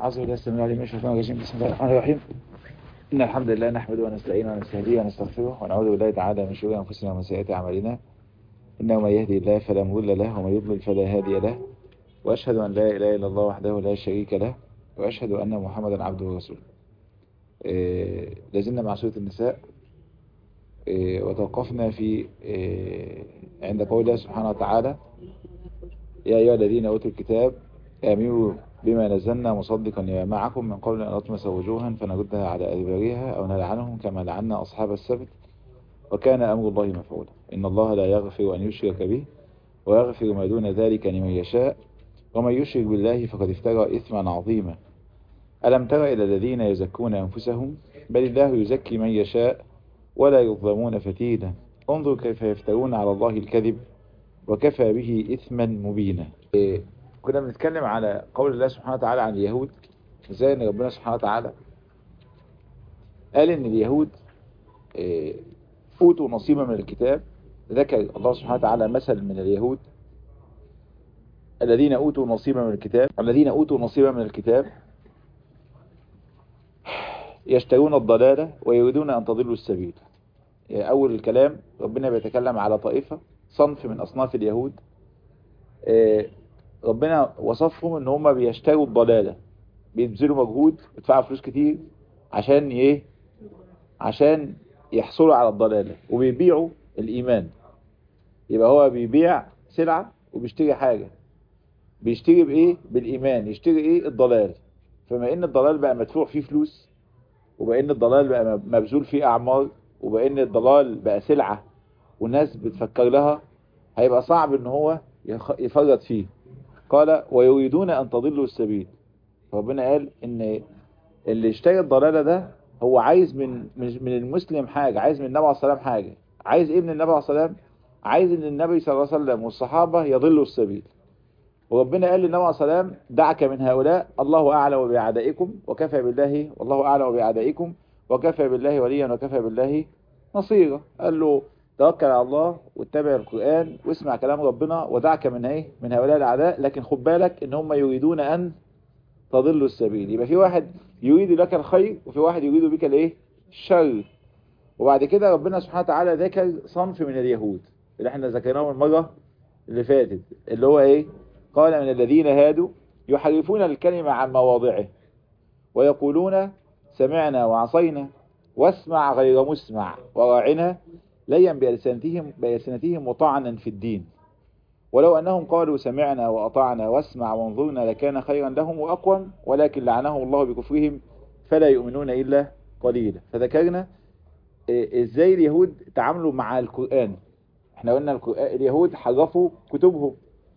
أعوذ بالله السميع العليم من الشيطان الرجيم بسم الله الرحمن الرحيم إن الحمد لله نحمده ونستعينه ونستهديه ونستغفره ونعوذ بالله تعالى من شرور أنفسنا ومن سيئات أعمالنا إنه من يهدي الله فلا مضل له ومن يضلل فلا هادي له وأشهد أن لا إله إلا الله وحده لا شريك له وأشهد أن محمدا عبده ورسوله إيه لازلنا مع سورة النساء إيه وتوقفنا في إيه عند قول الله سبحانه وتعالى يا أيها الذين أوتوا الكتاب آمنوا بما نزلنا مصدقا لما معكم من قبل أن نطمس وجوها فنردها على أدبارها أو نلعنهم كما لعنا أصحاب السبت وكان أمر الله مفعولا إن الله لا يغفر أن يشرك به ويغفر ما دون ذلك لمن يشاء ومن يشرك بالله فقد افترى إثما عظيما ألم تر إلى الذين يزكون أنفسهم بل الله يزكي من يشاء ولا يظلمون فتيلا انظر كيف يفترون على الله الكذب وكفى به إثما مبينا كنا بنتكلم على قول الله سبحانه وتعالى عن اليهود ازاي ان ربنا سبحانه وتعالى قال ان اليهود اوتوا نصيبا من الكتاب ذكر الله سبحانه وتعالى مثل من اليهود الذين اوتوا نصيبا من الكتاب الذين اوتوا نصيبا من الكتاب يشترون الضلالة ويريدون ان تضلوا السبيل اول الكلام ربنا بيتكلم على طائفة صنف من اصناف اليهود ربنا وصفهم ان هم بيشتروا الضلالة بيبذلوا مجهود يدفعوا فلوس كتير عشان ايه عشان يحصلوا على الضلالة وبيبيعوا الايمان يبقى هو بيبيع سلعة وبيشتري حاجة بيشتري بايه بالايمان يشتري ايه الضلال فما ان الضلال بقى مدفوع فيه فلوس وبقى ان الضلال بقى مبذول فيه اعمار وبقى ان الضلال بقى سلعة والناس بتفكر لها هيبقى صعب ان هو يفرط فيه قال ويريدون أن تضلوا السبيل ربنا قال إن اللي اشتري الضلالة ده هو عايز من من المسلم حاجة عايز من النبي عليه الصلاة والسلام حاجة عايز إيه من النبي عليه الصلاة والسلام عايز إن النبي صلى الله عليه وسلم والصحابة يضلوا السبيل وربنا قال للنبي عليه الصلاة والسلام دعك من هؤلاء الله أعلم بأعدائكم وكفى بالله والله أعلم بأعدائكم وكفى بالله وليا وكفى بالله نصيرا قال له توكل على الله واتبع القرآن واسمع كلام ربنا ودعك من ايه من هؤلاء الاعداء لكن خد بالك ان هم يريدون ان تضلوا السبيل يبقى في واحد يريد لك الخير وفي واحد يريد بك الايه الشر وبعد كده ربنا سبحانه وتعالى ذكر صنف من اليهود اللي احنا ذكرناه المره اللي فاتت اللي هو ايه قال من الذين هادوا يحرفون الكلمة عن مواضعه ويقولون سمعنا وعصينا واسمع غير مسمع وراعنا ليا بألسنتهم, بألسنتهم وطعنا في الدين ولو أنهم قالوا سمعنا وأطعنا واسمع وانظرنا لكان خيرا لهم وأقوم ولكن لعنهم الله بكفرهم فلا يؤمنون إلا قليلا فذكرنا إزاي اليهود تعاملوا مع القرآن احنا قلنا اليهود حرفوا كتبهم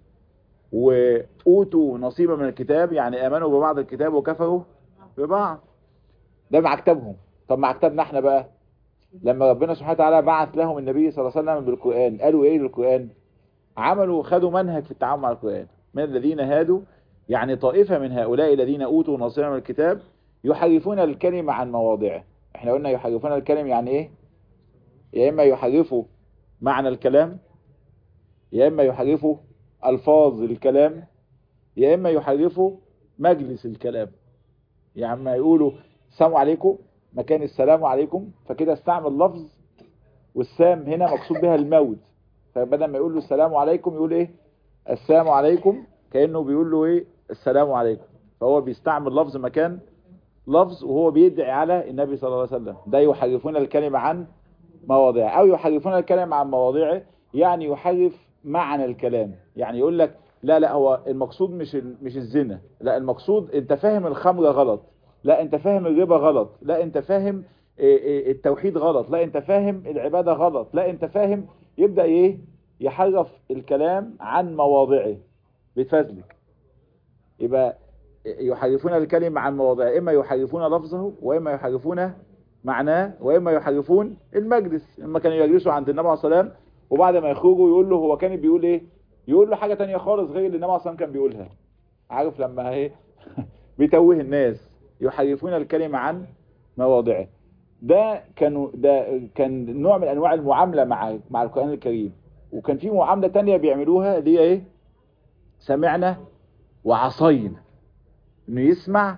وأوتوا نصيبا من الكتاب يعني آمنوا ببعض الكتاب وكفروا ببعض ده مع كتابهم طب مع كتابنا احنا بقى لما ربنا سبحانه وتعالى بعث لهم النبي صلى الله عليه وسلم بالقرآن قالوا ايه للقرآن عملوا خدوا منهج في التعامل مع القرآن من الذين هادوا يعني طائفة من هؤلاء الذين أوتوا نصيبا من الكتاب يحرفون الكلمة عن مواضعه احنا قلنا يحرفون الكلمة يعني ايه يا اما يحرفوا معنى الكلام يا اما يحرفوا الفاظ الكلام يا اما يحرفوا مجلس الكلام يعني ما يقولوا السلام عليكم مكان السلام عليكم فكده استعمل لفظ والسام هنا مقصود بها الموت فبدل ما يقول له السلام عليكم يقول ايه السلام عليكم كأنه بيقول له ايه السلام عليكم فهو بيستعمل لفظ مكان لفظ وهو بيدعي على النبي صلى الله عليه وسلم ده يحرفون الكلمة عن مواضيع او يحرفون الكلمة عن مواضيعه يعني يحرف معنى الكلام يعني يقول لك لا لا هو المقصود مش مش الزنا لا المقصود انت فاهم الخمر غلط لا انت فاهم الربا غلط لا انت فاهم التوحيد غلط لا انت فاهم العبادة غلط لا انت فاهم يبدأ ايه يحرف الكلام عن مواضعه بيتفزلك يبقى يحرفون الكلمة عن مواضعه اما يحرفون لفظه واما يحرفون معناه واما يحرفون المجلس لما كانوا يجلسوا عند النبي عليه الصلاة والسلام وبعد ما يخرجوا يقول له هو كان بيقول ايه يقول له حاجة تانية خالص غير اللي النبي عليه الصلاة والسلام كان بيقولها عارف لما ايه بيتوه الناس يحرفون الكلمة عن مواضعه ده كانوا ده كان نوع من انواع المعاملة مع مع القرآن الكريم وكان في معاملة تانية بيعملوها اللي هي ايه سمعنا وعصينا انه يسمع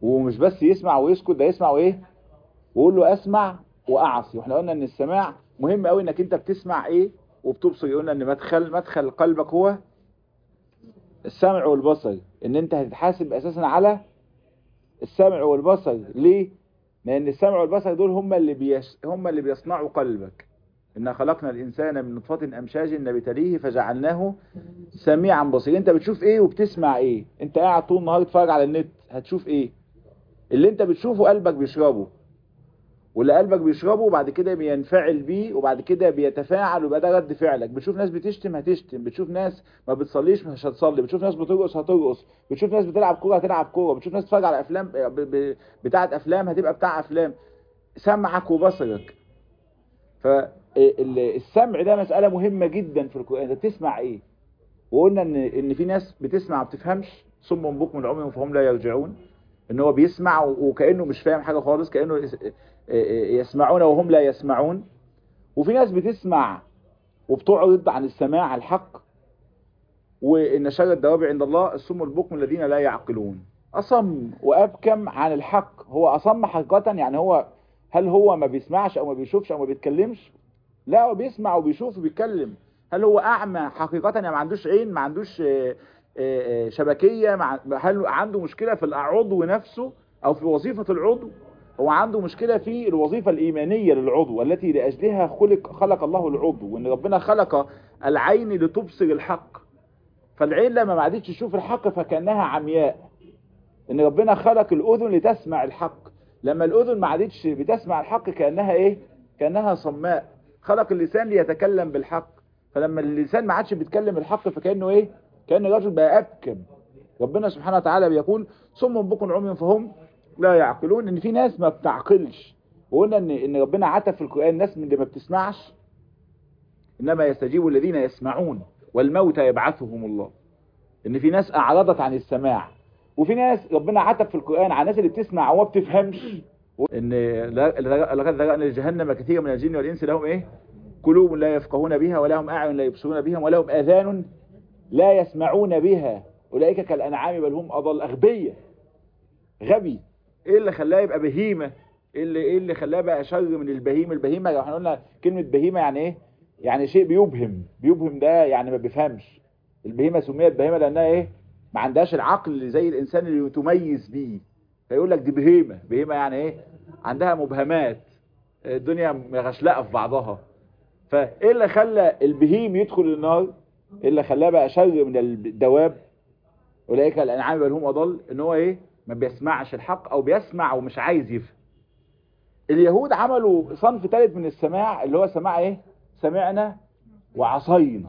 ومش بس يسمع ويسكت ده يسمع وايه ويقول له اسمع واعصي واحنا قلنا ان السماع مهم قوي انك انت بتسمع ايه وبتبصر قلنا ان مدخل مدخل قلبك هو السمع والبصر ان انت هتتحاسب اساسا على السمع والبصر ليه لان السمع والبصر دول هم اللي بيش... هم اللي بيصنعوا قلبك إن خلقنا الإنسان من نطفة أمشاج نبتليه فجعلناه سميعا بصيرا أنت بتشوف إيه وبتسمع إيه أنت قاعد طول النهار تتفرج على النت هتشوف إيه اللي أنت بتشوفه قلبك بيشربه واللي قلبك بيشربه وبعد كده بينفعل بيه وبعد كده بيتفاعل ويبقى ده رد فعلك بتشوف ناس بتشتم هتشتم بتشوف ناس ما بتصليش مش هتصلي بتشوف ناس بترقص هترقص بتشوف ناس بتلعب كوره هتلعب كوره بتشوف ناس بتتفرج على افلام بتاعه افلام هتبقى بتاع افلام سمعك وبصرك فالسمع ده مسألة مهمة جدا في القرآن انت بتسمع ايه وقلنا ان ان في ناس بتسمع ما بتفهمش صم بكم العمي فهم لا يرجعون ان هو بيسمع وكأنه مش فاهم حاجة خالص كأنه يسمعون وهم لا يسمعون وفي ناس بتسمع وبتعرض عن السماع الحق وان شر الدواب عند الله الصم البكم الذين لا يعقلون اصم وابكم عن الحق هو اصم حقيقة يعني هو هل هو ما بيسمعش او ما بيشوفش او ما بيتكلمش لا هو بيسمع وبيشوف وبيتكلم هل هو اعمى حقيقة يعني ما عندوش عين ما عندوش شبكية هل عنده مشكلة في العضو نفسه او في وظيفة العضو هو عنده مشكلة في الوظيفة الإيمانية للعضو التي لأجلها خلق خلق الله العضو وإن ربنا خلق العين لتبصر الحق فالعين لما ما عادتش تشوف الحق فكأنها عمياء إن ربنا خلق الأذن لتسمع الحق لما الأذن ما عادتش بتسمع الحق كأنها إيه كأنها صماء خلق اللسان ليتكلم بالحق فلما اللسان ما عادش بيتكلم الحق فكأنه إيه كأن الرجل بقى أبكم ربنا سبحانه وتعالى بيقول صم بكم عمي فهم لا يعقلون ان في ناس ما بتعقلش وقلنا ان ان ربنا عتب في القران ناس من اللي ما بتسمعش انما يستجيب الذين يسمعون والموتى يبعثهم الله ان في ناس اعرضت عن السماع وفي ناس ربنا عتب في القران على الناس اللي بتسمع وما بتفهمش ان لقد ذرأنا لجهنم كثيرا من الجن والانس لهم ايه قلوب لا يفقهون بها ولهم اعين لا يبصرون بها ولهم اذان لا يسمعون بها اولئك كالانعام بل هم اضل اغبيه غبي ايه اللي خلاه يبقى بهيمة ايه اللي ايه اللي خلاه بقى شر من البهيمة البهيمة لو احنا قلنا كلمة بهيمة يعني ايه يعني شيء بيبهم بيبهم ده يعني ما بيفهمش البهيمة سميت بهيمة لانها ايه ما عندهاش العقل اللي زي الانسان اللي تميز بيه فيقول لك دي بهيمة بهيمة يعني ايه عندها مبهمات الدنيا مغشلقة في بعضها فايه اللي خلى البهيم يدخل النار ايه اللي خلاه بقى شر من الدواب اولئك الانعام بل هم اضل ان هو ايه ما بيسمعش الحق او بيسمع ومش عايز يفهم اليهود عملوا صنف ثالث من السماع اللي هو سماع ايه سمعنا وعصينا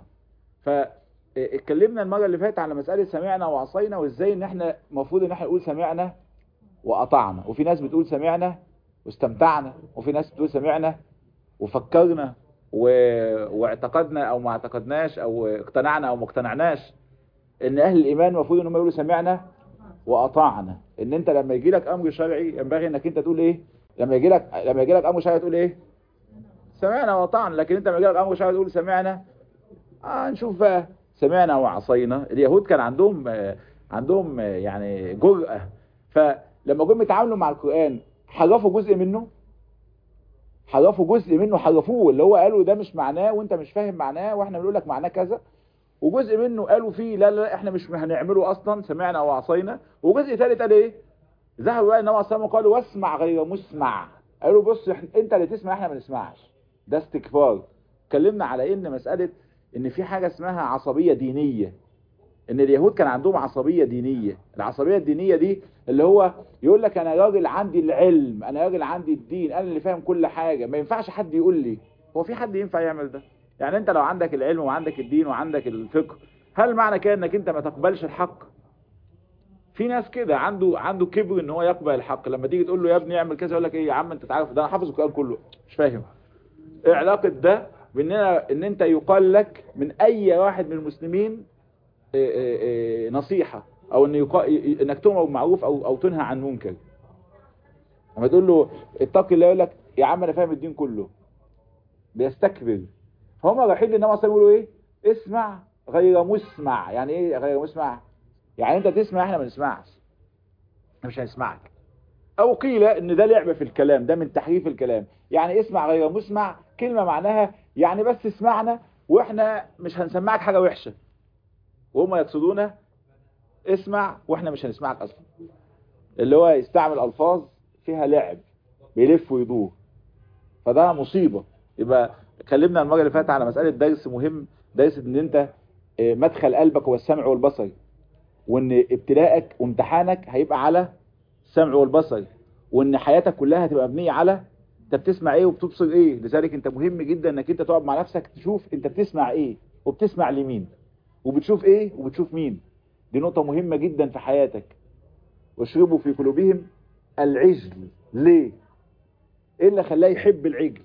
فاتكلمنا المرة اللي فاتت على مسألة سمعنا وعصينا وازاي ان احنا المفروض ان احنا نقول سمعنا وقطعنا وفي ناس بتقول سمعنا واستمتعنا وفي ناس بتقول سمعنا وفكرنا و... واعتقدنا او ما اعتقدناش او اقتنعنا او ما اقتنعناش ان اهل الايمان المفروض ان هم يقولوا سمعنا واطعنا ان انت لما يجي لك امر شرعي ينبغي انك انت تقول ايه لما يجي لك لما يجي لك امر شرعي تقول ايه سمعنا واطعنا لكن انت لما يجي لك امر شرعي تقول سمعنا اه نشوف بقى سمعنا وعصينا اليهود كان عندهم آه عندهم آه يعني جرأة فلما جم يتعاملوا مع القرآن حرفوا جزء منه حرفوا جزء منه حرفوه اللي هو قالوا ده مش معناه وانت مش فاهم معناه واحنا بنقول لك معناه كذا وجزء منه قالوا فيه لا لا احنا مش هنعمله اصلا سمعنا وعصينا وجزء ثالث قال ايه ذهبوا بقى النبي صلى الله قالوا واسمع غير مسمع قالوا بص انت اللي تسمع احنا ما نسمعش ده استكبار اتكلمنا على ان مسألة ان في حاجة اسمها عصبية دينية ان اليهود كان عندهم عصبية دينية العصبية الدينية دي اللي هو يقول لك انا راجل عندي العلم انا راجل عندي الدين انا اللي فاهم كل حاجة ما ينفعش حد يقول لي هو في حد ينفع يعمل ده يعني انت لو عندك العلم وعندك الدين وعندك الفقه هل معنى كده انك انت ما تقبلش الحق في ناس كده عنده عنده كبر ان هو يقبل الحق لما تيجي تقول له يا ابني اعمل كذا يقول لك ايه يا عم انت تعرف ده انا حافظ القران كله مش فاهم ايه علاقه ده بان ان انت يقال لك من اي واحد من المسلمين ايه ايه ايه نصيحه او ان يقال انك تؤمر بالمعروف او او تنهى عن منكر لما تقول له اتقي الله يقول لك يا عم انا فاهم الدين كله بيستكبر هم رايحين للنبي صلى الله عليه وسلم يقولوا ايه اسمع غير مسمع يعني ايه غير مسمع يعني انت تسمع احنا ما نسمعش احنا مش هنسمعك او قيل ان ده لعب في الكلام ده من تحريف الكلام يعني اسمع غير مسمع كلمة معناها يعني بس اسمعنا واحنا مش هنسمعك حاجة وحشة وهم يقصدون اسمع واحنا مش هنسمعك اصلا اللي هو يستعمل الفاظ فيها لعب بيلف ويدور فده مصيبة يبقى اتكلمنا المرة اللي فاتت على مسألة درس مهم درس ان انت مدخل قلبك هو السمع والبصر وان ابتلاءك وامتحانك هيبقى على السمع والبصر وان حياتك كلها هتبقى مبنيه على انت بتسمع ايه وبتبصر ايه لذلك انت مهم جدا انك انت تقعد مع نفسك تشوف انت بتسمع ايه وبتسمع لمين وبتشوف ايه وبتشوف مين دي نقطة مهمة جدا في حياتك واشربوا في قلوبهم العجل ليه ايه اللي خلاه يحب العجل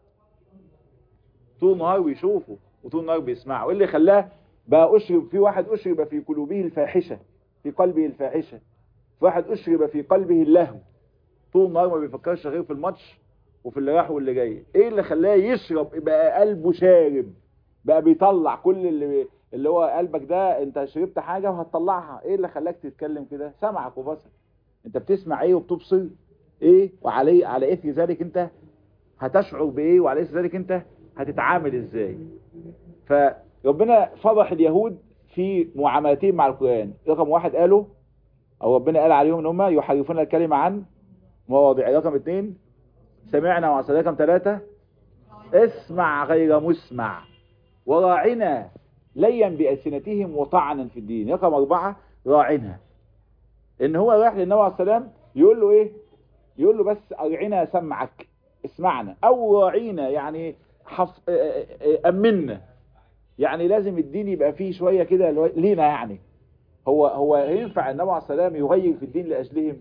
طول النهار بيشوفه وطول النهار بيسمعه ايه اللي خلاه بقى اشرب في واحد اشرب في قلوبه الفاحشة في قلبه الفاحشة في واحد اشرب في قلبه اللهو طول النهار ما بيفكرش غير في الماتش وفي اللي راح واللي جاي ايه اللي خلاه يشرب بقى قلبه شارب بقى بيطلع كل اللي اللي هو قلبك ده انت شربت حاجة وهتطلعها ايه اللي خلاك تتكلم كده سمعك وبصرك انت بتسمع ايه وبتبصر ايه وعليه على اثر ذلك انت هتشعر بايه وعلى اثر ذلك انت هتتعامل ازاي فربنا فضح اليهود في معاملتهم مع القرآن رقم واحد قالوا او ربنا قال عليهم ان هم يحرفون الكلمة عن مواضع رقم اثنين سمعنا وعصى رقم ثلاثة اسمع غير مسمع وراعنا ليا بألسنتهم وطعنا في الدين رقم أربعة راعنا إن هو رايح للنبي عليه السلام يقول له إيه يقول له بس أرعنا سمعك اسمعنا أو راعينا يعني حف... أمنا يعني لازم الدين يبقى فيه شوية كده لينا يعني هو هو ينفع النبي عليه السلام يغير في الدين لأجلهم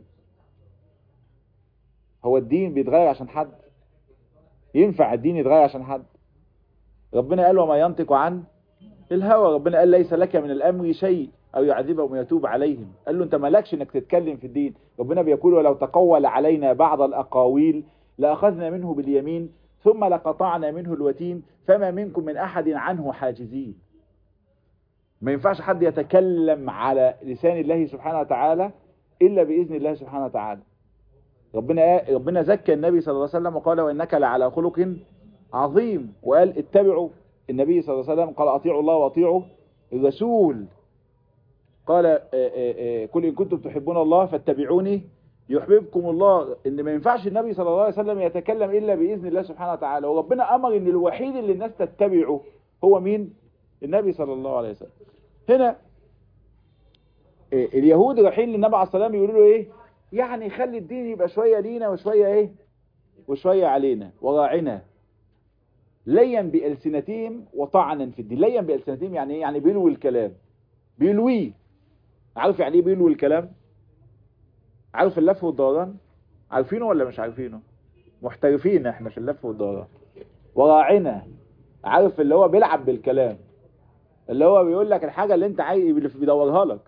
هو الدين بيتغير عشان حد ينفع الدين يتغير عشان حد ربنا قال وما ينطق عن الهوى ربنا قال ليس لك من الامر شيء او يعذبهم ويتوب عليهم قال له انت مالكش انك تتكلم في الدين ربنا بيقول ولو تقول علينا بعض الاقاويل لاخذنا منه باليمين ثم لقطعنا منه الوتين فما منكم من احد عنه حاجزين ما ينفعش حد يتكلم على لسان الله سبحانه وتعالى الا باذن الله سبحانه وتعالى ربنا ربنا زكى النبي صلى الله عليه وسلم وقال وانك لعلى خلق عظيم وقال اتبعوا النبي صلى الله عليه وسلم قال اطيعوا الله واطيعوا الرسول قال قل ان كنتم تحبون الله فاتبعوني يحببكم الله ان ما ينفعش النبي صلى الله عليه وسلم يتكلم الا باذن الله سبحانه وتعالى وربنا امر ان الوحيد اللي الناس تتبعه هو مين النبي صلى الله عليه وسلم هنا اليهود رايحين للنبي عليه السلام يقولوا له ايه يعني خلي الدين يبقى شويه لينا وشويه ايه وشويه علينا وراعنا ليا بألسنتهم وطعنا في الدين ليا بألسنتهم يعني ايه يعني بيلوي الكلام بيلويه عارف يعني ايه بيلوي الكلام عارف اللف والدوران عارفينه ولا مش عارفينه محترفين احنا في اللف والدوران وراعنا عارف اللي هو بيلعب بالكلام اللي هو بيقول لك الحاجة اللي انت عايز بيدورها لك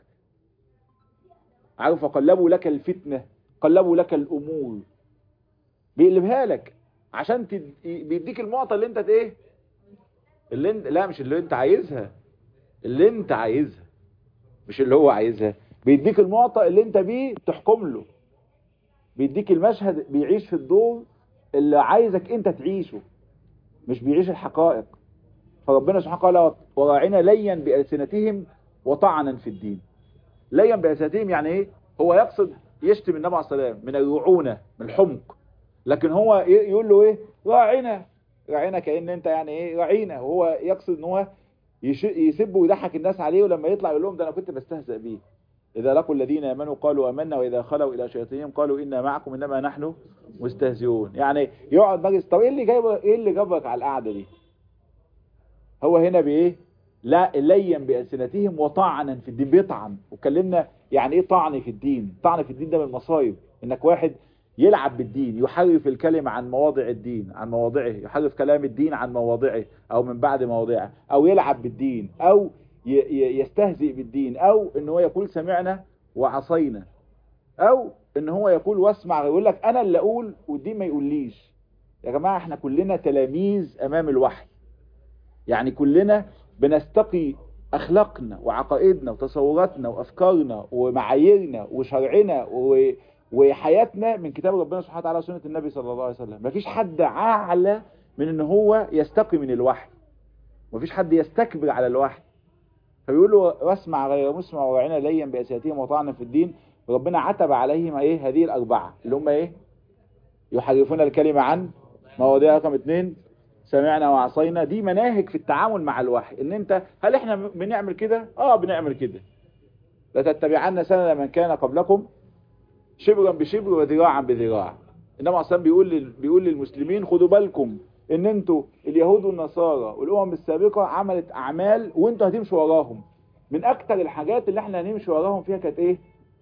عارف قلبوا لك الفتنة قلبوا لك الامور بيقلبها لك عشان تد... بيديك المعطى اللي انت ايه اللي انت لا مش اللي انت عايزها اللي انت عايزها مش اللي هو عايزها بيديك المعطى اللي انت بيه تحكم له بيديك المشهد بيعيش في الدور اللي عايزك انت تعيشه مش بيعيش الحقائق فربنا سبحانه قال وراعنا ليا بألسنتهم وطعنا في الدين ليا بألسنتهم يعني ايه هو يقصد يشتم النبي عليه السلام من الرعونة من الحمق لكن هو يقول له ايه راعنا راعنا كأن انت يعني ايه راعينا وهو يقصد ان هو يسب ويضحك الناس عليه ولما يطلع يقول لهم ده انا كنت بستهزأ بيه إذا لقوا الذين آمنوا قالوا آمنا وإذا خلوا إلى شياطينهم قالوا إنا معكم إنما نحن مستهزئون يعني يقعد مجلس طب إيه اللي جايب إيه اللي جابك على القعدة دي هو هنا بإيه لا لين بألسنتهم وطعنا في الدين بيطعن وكلمنا يعني إيه طعن في الدين طعن في الدين ده من المصايب إنك واحد يلعب بالدين يحرف الكلمة عن مواضع الدين عن مواضعه يحرف كلام الدين عن مواضعه أو من بعد مواضعه أو يلعب بالدين أو يستهزئ بالدين او ان هو يقول سمعنا وعصينا او ان هو يقول واسمع يقول لك انا اللي اقول والدين ما يقوليش يا جماعة احنا كلنا تلاميذ امام الوحي يعني كلنا بنستقي اخلاقنا وعقائدنا وتصوراتنا وافكارنا ومعاييرنا وشرعنا وحياتنا من كتاب ربنا سبحانه وتعالى وسنة النبي صلى الله عليه وسلم مفيش حد اعلى من ان هو يستقي من الوحي مفيش حد يستكبر على الوحي فبيقول له واسمع غير مسمع وعينا ليا بأسياتهم وطعنا في الدين ربنا عتب عليهم ايه هذه الاربعة اللي هم ايه يحرفون الكلمة عن مواضيع رقم اتنين سمعنا وعصينا دي مناهج في التعامل مع الوحي ان انت هل احنا بنعمل كده اه بنعمل كده لتتبعن سنة من كان قبلكم شبرا بشبر وذراعا بذراع انما اصلا بيقول لل... بيقول للمسلمين خدوا بالكم ان انتوا اليهود والنصارى والامم السابقة عملت اعمال وانتوا هتمشوا وراهم من اكتر الحاجات اللي احنا هنمشي وراهم فيها كانت ايه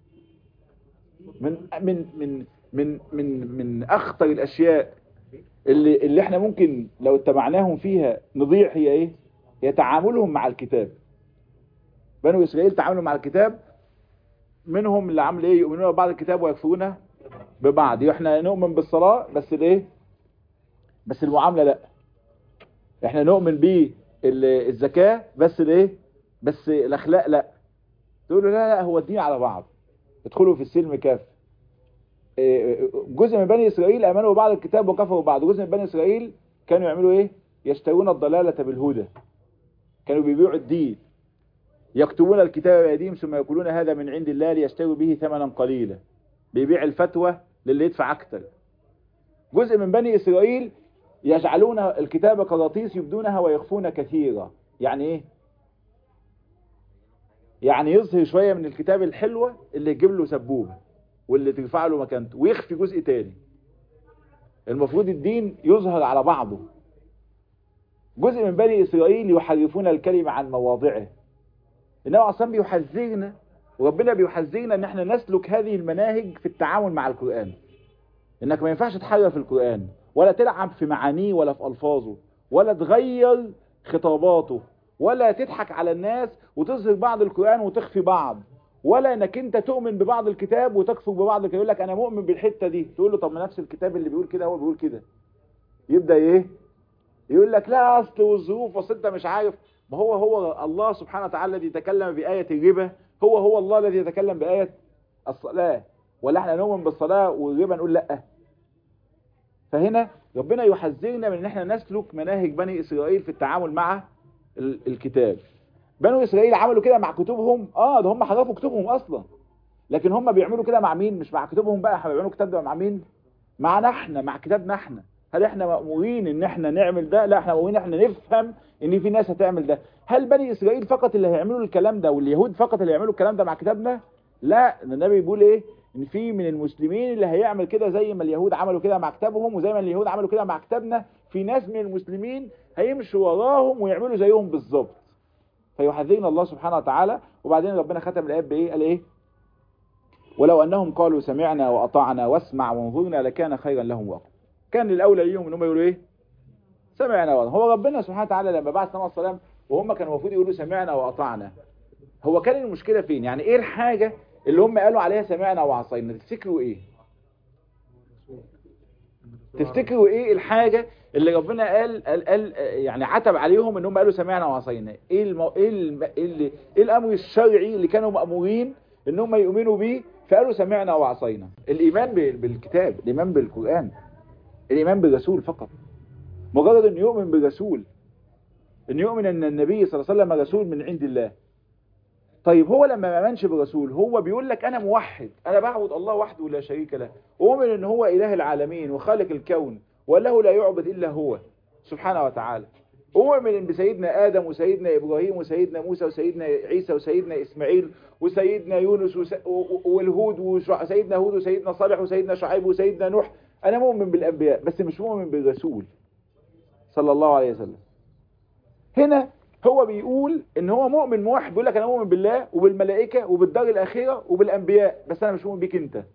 من من من من من من اخطر الاشياء اللي اللي احنا ممكن لو اتبعناهم فيها نضيع هي ايه هي تعاملهم مع الكتاب بنو اسرائيل تعاملوا مع الكتاب منهم اللي عامل ايه يؤمنون ببعض الكتاب ويكفرون ببعض احنا نؤمن بالصلاة بس الايه بس المعاملة لا احنا نؤمن بالزكاة بس الايه بس الاخلاق لا تقول له لا لا هو الدين على بعض ادخلوا في السلم كافة جزء من بني اسرائيل امنوا ببعض الكتاب وكفروا بعض جزء من بني اسرائيل كانوا يعملوا ايه يشترون الضلالة بالهدى كانوا بيبيعوا الدين يكتبون الكتاب بأيديهم ثم يقولون هذا من عند الله ليشتروا به ثمنا قليلا بيبيع الفتوى للي يدفع اكتر جزء من بني اسرائيل يجعلون الكتاب قراطيس يبدونها ويخفون كثيرا يعني ايه يعني يظهر شوية من الكتاب الحلوة اللي يجيب له سبوبة واللي ترفع له مكانته ويخفي جزء تاني المفروض الدين يظهر على بعضه جزء من بني إسرائيل يحرفون الكلمة عن مواضعه إنما أصلا بيحذرنا وربنا بيحذرنا إن احنا نسلك هذه المناهج في التعامل مع القرآن إنك ما ينفعش تحرف القرآن ولا تلعب في معانيه ولا في ألفاظه ولا تغير خطاباته ولا تضحك على الناس وتظهر بعض القرآن وتخفي بعض ولا انك انت تؤمن ببعض الكتاب وتكفر ببعض الكتاب يقول لك انا مؤمن بالحته دي تقول له طب ما نفس الكتاب اللي بيقول كده هو بيقول كده يبدا ايه يقول لك لا اصل والظروف اصل انت مش عارف ما هو هو الله سبحانه وتعالى الذي يتكلم بآية الربا هو هو الله الذي يتكلم بآية الصلاة ولا احنا نؤمن بالصلاة والربا نقول لا فهنا ربنا يحذرنا من ان احنا نسلك مناهج بني اسرائيل في التعامل مع الكتاب بنو اسرائيل عملوا كده مع كتبهم اه ده هم حذفوا كتبهم اصلا لكن هم بيعملوا كده مع مين مش مع كتبهم بقى احنا بيعملوا الكتاب ده مع مين معنا احنا مع كتابنا احنا هل احنا مأمورين ان احنا نعمل ده لا احنا مأمورين احنا نفهم ان في ناس هتعمل ده هل بني اسرائيل فقط اللي هيعملوا الكلام ده واليهود فقط اللي هيعملوا الكلام ده مع كتابنا لا النبي بيقول ايه ان في من المسلمين اللي هيعمل كده زي ما اليهود عملوا كده مع كتابهم وزي ما اليهود عملوا كده مع كتابنا في ناس من المسلمين هيمشوا وراهم ويعملوا زيهم بالظبط فيحذرنا الله سبحانه وتعالى وبعدين ربنا ختم الآيات بإيه قال إيه ولو أنهم قالوا سمعنا وأطعنا واسمع وانظرنا لكان خيرا لهم وأقوم كان الأولى ليهم إنهم يقولوا إيه سمعنا وأطعنا هو ربنا سبحانه وتعالى لما بعث النبي صلى الله عليه وسلم وهم كانوا المفروض يقولوا سمعنا وأطعنا هو كان المشكلة فين يعني إيه الحاجة اللي هم قالوا عليها سمعنا وعصينا تفتكروا إيه تفتكروا ايه الحاجة اللي ربنا قال, قال, قال يعني عتب عليهم ان هم قالوا سمعنا وعصينا ايه, المو... ايه, الم... ايه, اللي... ايه الامر الشرعي اللي كانوا مأمورين ان هم يؤمنوا بيه فقالوا سمعنا وعصينا الايمان بالكتاب الايمان بالقرآن الايمان بالرسول فقط مجرد ان يؤمن بالرسول ان يؤمن ان النبي صلى الله عليه وسلم رسول من عند الله طيب هو لما ما امنش بالرسول هو بيقول لك انا موحد انا بعبد الله وحده لا شريك له واؤمن ان هو اله العالمين وخالق الكون وله لا يعبد الا هو سبحانه وتعالى اؤمن بسيدنا ادم وسيدنا ابراهيم وسيدنا موسى وسيدنا عيسى وسيدنا اسماعيل وسيدنا يونس وس... والهود وسيدنا هود وسيدنا صالح وسيدنا شعيب وسيدنا نوح انا مؤمن بالانبياء بس مش مؤمن بالرسول صلى الله عليه وسلم هنا هو بيقول ان هو مؤمن موحد بيقول لك انا مؤمن بالله وبالملائكة وبالدار الاخرة وبالانبياء بس انا مش مؤمن بيك انت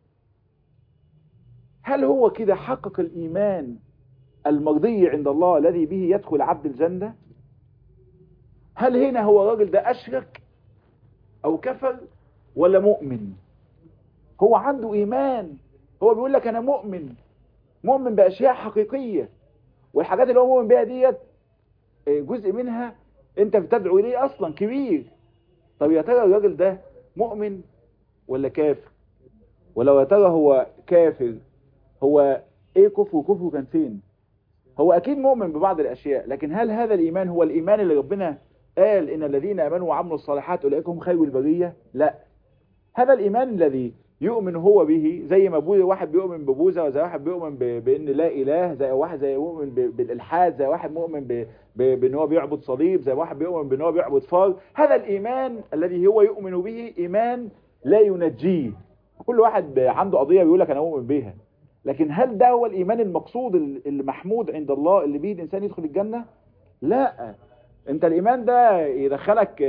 هل هو كده حقق الايمان المرضي عند الله الذي به يدخل عبد الجنة هل هنا هو الراجل ده اشرك او كفر ولا مؤمن هو عنده ايمان هو بيقول لك انا مؤمن مؤمن باشياء حقيقية والحاجات اللي هو مؤمن بيها ديت جزء منها انت بتدعو اليه اصلا كبير طب يا ترى الراجل ده مؤمن ولا كافر ولو يا ترى هو كافر هو ايه كفر وكفره كان فين هو اكيد مؤمن ببعض الاشياء لكن هل هذا الايمان هو الايمان اللي ربنا قال ان الذين امنوا وعملوا الصالحات اولئك هم خير البريه لا هذا الايمان الذي يؤمن هو به زي ما بوذا واحد بيؤمن ببوذا وزي واحد بيؤمن ب... بان لا اله زي واحد زي مؤمن ب... بالالحاد زي واحد مؤمن ب... ب... بان هو بيعبد صليب زي واحد بيؤمن بان هو بيعبد فار هذا الايمان الذي هو يؤمن به ايمان لا ينجيه كل واحد عنده قضيه بيقول لك انا مؤمن بيها لكن هل ده هو الايمان المقصود المحمود عند الله اللي بيه الانسان يدخل الجنه لا انت الايمان ده يدخلك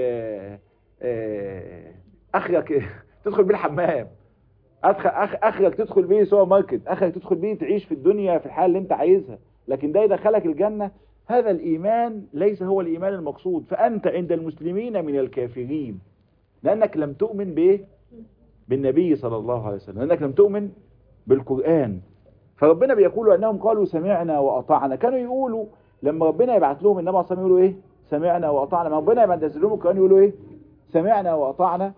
اخرك تدخل بيه الحمام أدخل أخ اخرك تدخل بيه سوبر ماركت اخرك تدخل بيه تعيش في الدنيا في الحال اللي انت عايزها لكن ده يدخلك الجنه هذا الايمان ليس هو الايمان المقصود فانت عند المسلمين من الكافرين لانك لم تؤمن بايه بالنبي صلى الله عليه وسلم لانك لم تؤمن بالقران فربنا بيقول انهم قالوا سمعنا واطعنا كانوا يقولوا لما ربنا يبعت لهم النبي صلى الله عليه وسلم يقولوا ايه سمعنا واطعنا ما ربنا ينزل لهم القران يقولوا ايه سمعنا واطعنا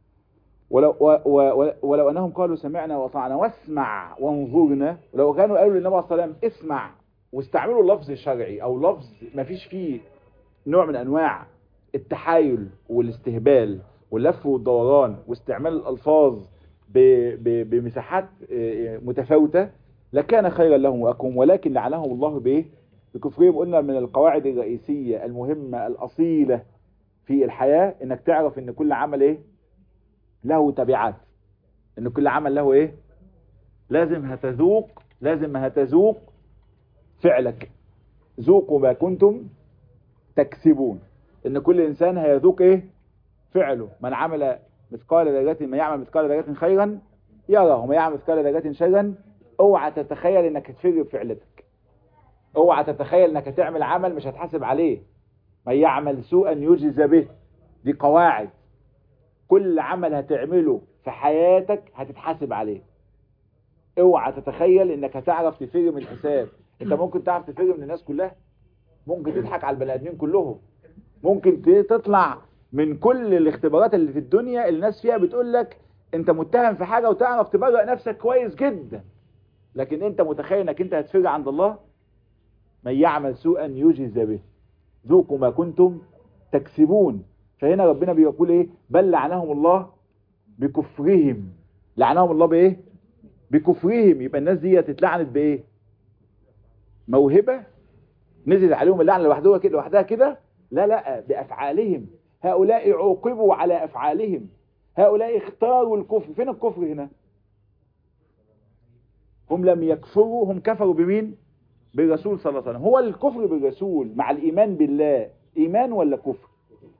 ولو, ولو, ولو انهم قالوا سمعنا واطعنا واسمع وانظرنا ولو كانوا قالوا للنبي صلى الله عليه وسلم اسمع واستعملوا لفظ شرعي او لفظ ما فيش فيه نوع من انواع التحايل والاستهبال واللف والدوران واستعمال الالفاظ بمساحات متفاوتة لكان خيرا لهم واكرم ولكن لعنهم الله بايه بكفرهم قلنا من القواعد الرئيسية المهمة الاصيلة في الحياة انك تعرف ان كل عمل ايه له تبعات ان كل عمل له ايه لازم هتذوق لازم هتذوق فعلك ذوقوا ما كنتم تكسبون ان كل انسان هيذوق ايه فعله من عمل مثقال ذرة ما يعمل مثقال ذرة خيرا يرى وما يعمل مثقال ذرة شرا اوعى تتخيل انك هتفر بفعلتك اوعى تتخيل انك هتعمل عمل مش هتحاسب عليه من يعمل سوءا يجزى به دي قواعد كل عمل هتعمله في حياتك هتتحاسب عليه اوعى تتخيل انك هتعرف تفر من الحساب انت ممكن تعرف تفر من الناس كلها ممكن تضحك على البني ادمين كلهم ممكن تطلع من كل الاختبارات اللي في الدنيا اللي الناس فيها بتقول لك انت متهم في حاجة وتعرف تبرئ نفسك كويس جدا لكن انت متخيل انك انت هتفر عند الله من يعمل سوءا يجزى به ذوقوا ما كنتم تكسبون فهنا ربنا بيقول ايه بل لعنهم الله بكفرهم لعنهم الله بايه بكفرهم يبقى الناس دي اتلعنت بايه موهبة نزل عليهم اللعنة لوحدها كده لوحدها كده لا لا بافعالهم هؤلاء عوقبوا على افعالهم هؤلاء اختاروا الكفر فين الكفر هنا هم لم يكفروا هم كفروا بمين بالرسول صلى الله عليه وسلم هو الكفر بالرسول مع الايمان بالله ايمان ولا كفر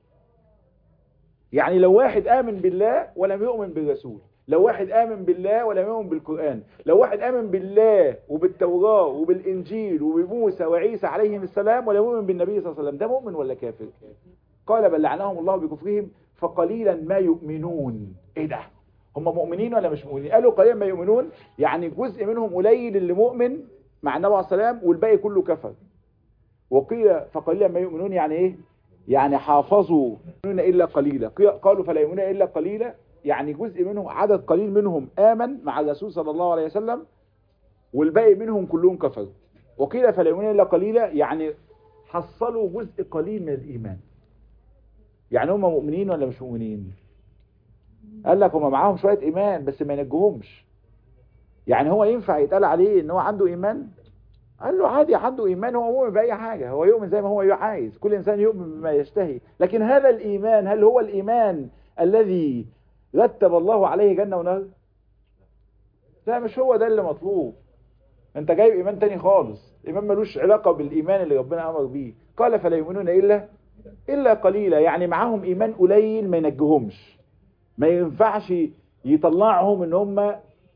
يعني لو واحد آمن بالله ولم يؤمن بالرسول لو واحد آمن بالله ولم يؤمن بالقرآن لو واحد آمن بالله وبالتوراة وبالإنجيل وبموسى وعيسى عليهم السلام ولم يؤمن بالنبي صلى الله عليه وسلم ده مؤمن ولا كافر قال بل لعنهم الله بكفرهم فقليلا ما يؤمنون ايه ده هم مؤمنين ولا مش مؤمنين قالوا قليلا ما يؤمنون يعني جزء منهم قليل اللي مؤمن مع النبي عليه السلام والباقي كله كفر وقيل فقليلا ما يؤمنون يعني ايه يعني حافظوا إلا قليلا قالوا فلا يؤمنون إلا قليلا يعني جزء منهم عدد قليل منهم آمن مع الرسول صلى الله عليه وسلم والباقي منهم كلهم كفروا وقيل فلا يؤمنون إلا قليلا يعني حصلوا جزء قليل من الإيمان يعني هم مؤمنين ولا مش مؤمنين قال لك هم معاهم شوية إيمان بس ما ينجهمش يعني هو ينفع يتقال عليه ان هو عنده إيمان قال له عادي عنده إيمان هو مؤمن بأي حاجة هو يؤمن زي ما هو عايز كل إنسان يؤمن بما يشتهي لكن هذا الإيمان هل هو الإيمان الذي رتب الله عليه جنة ونار لا مش هو ده اللي مطلوب انت جايب إيمان تاني خالص إيمان ملوش علاقة بالإيمان اللي ربنا أمر بيه قال فلا يؤمنون إلا إلا قليلا يعني معاهم إيمان قليل ما ينجهمش ما ينفعش يطلعهم ان هم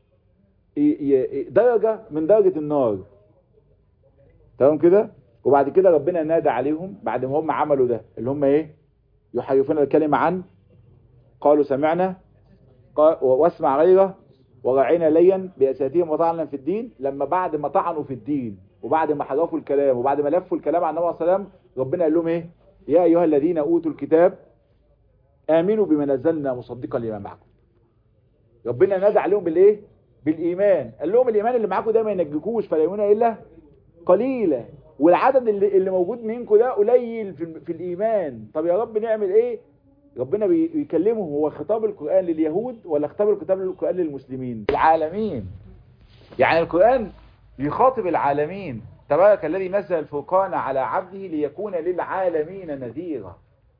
درجة من درجة النار تمام كده وبعد كده ربنا نادى عليهم بعد ما هم عملوا ده اللي هم ايه يحرفون الكلمة عن قالوا سمعنا واسمع غيره ورعينا ليا بأساتهم وطعنا في الدين لما بعد ما طعنوا في الدين وبعد ما حرفوا الكلام وبعد ما لفوا الكلام عن النبي صلى الله عليه وسلم ربنا قال لهم ايه يا ايها الذين اوتوا الكتاب امنوا بما نزلنا مصدقا لما معكم ربنا نادى عليهم بالايه بالايمان قال لهم الايمان اللي معاكم ده ما ينجيكوش فلا يؤمنون الا قليلا والعدد اللي, اللي موجود منكم ده قليل في, في الايمان طب يا رب نعمل ايه ربنا بيكلمهم هو خطاب القرآن لليهود ولا خطاب الكتاب القرآن للمسلمين العالمين يعني القرآن يخاطب العالمين تبارك الذي نزل الفرقان على عبده ليكون للعالمين نذيرا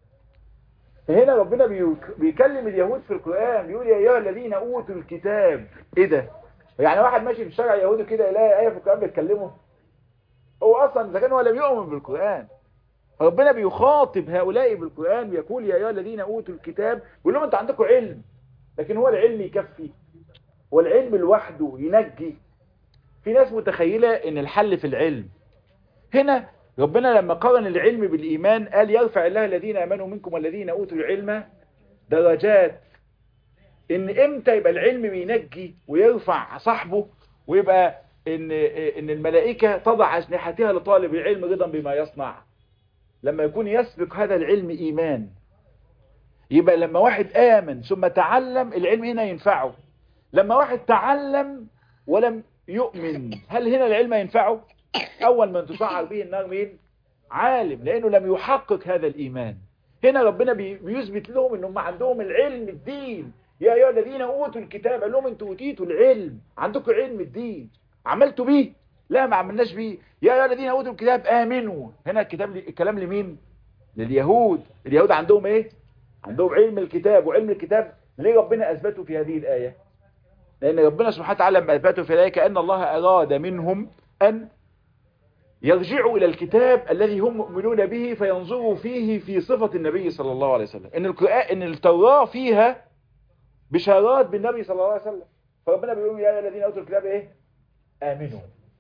فهنا ربنا بيكلم اليهود في القرآن بيقول يا أيها الذين أوتوا الكتاب إيه ده يعني واحد ماشي في الشارع يهودي كده يلاقي آية في القرآن بيتكلمه هو أصلا إذا كان هو لم يؤمن بالقرآن ربنا بيخاطب هؤلاء بالقرآن بيقول يا أيها الذين أوتوا الكتاب بيقول لهم أنتوا عندكم علم لكن هو العلم يكفي والعلم لوحده ينجي في ناس متخيلة ان الحل في العلم هنا ربنا لما قارن العلم بالإيمان قال يرفع الله الذين أمنوا منكم والذين أوتوا العلم درجات ان امتى يبقى العلم بينجي ويرفع صاحبه ويبقى ان, إن الملائكة تضع أجنحتها لطالب العلم رضا بما يصنع لما يكون يسبق هذا العلم إيمان يبقى لما واحد آمن ثم تعلم العلم هنا ينفعه لما واحد تعلم ولم يؤمن هل هنا العلم ينفعه أول من تسعر به النار مين عالم لأنه لم يحقق هذا الإيمان هنا ربنا بيثبت لهم أنهم عندهم العلم الدين يا أيها الذين أوتوا الكتاب قال لهم أنتوا أوتيتوا العلم عندكم علم الدين عملتوا به لا ما عملناش بيه يا أيها الذين أوتوا الكتاب آمنوا هنا الكتاب الكلام لمين لليهود اليهود عندهم إيه عندهم علم الكتاب وعلم الكتاب ليه ربنا أثبته في هذه الآية لأن ربنا سبحانه وتعالى لما أثبته في الآية كأن الله أراد منهم أن يرجعوا إلى الكتاب الذي هم مؤمنون به فينظروا فيه في صفة النبي صلى الله عليه وسلم إن, القرآن إن التوراة فيها بشارات بالنبي صلى الله عليه وسلم فربنا بيقول يا الذين أوتوا الكتاب إيه آمنوا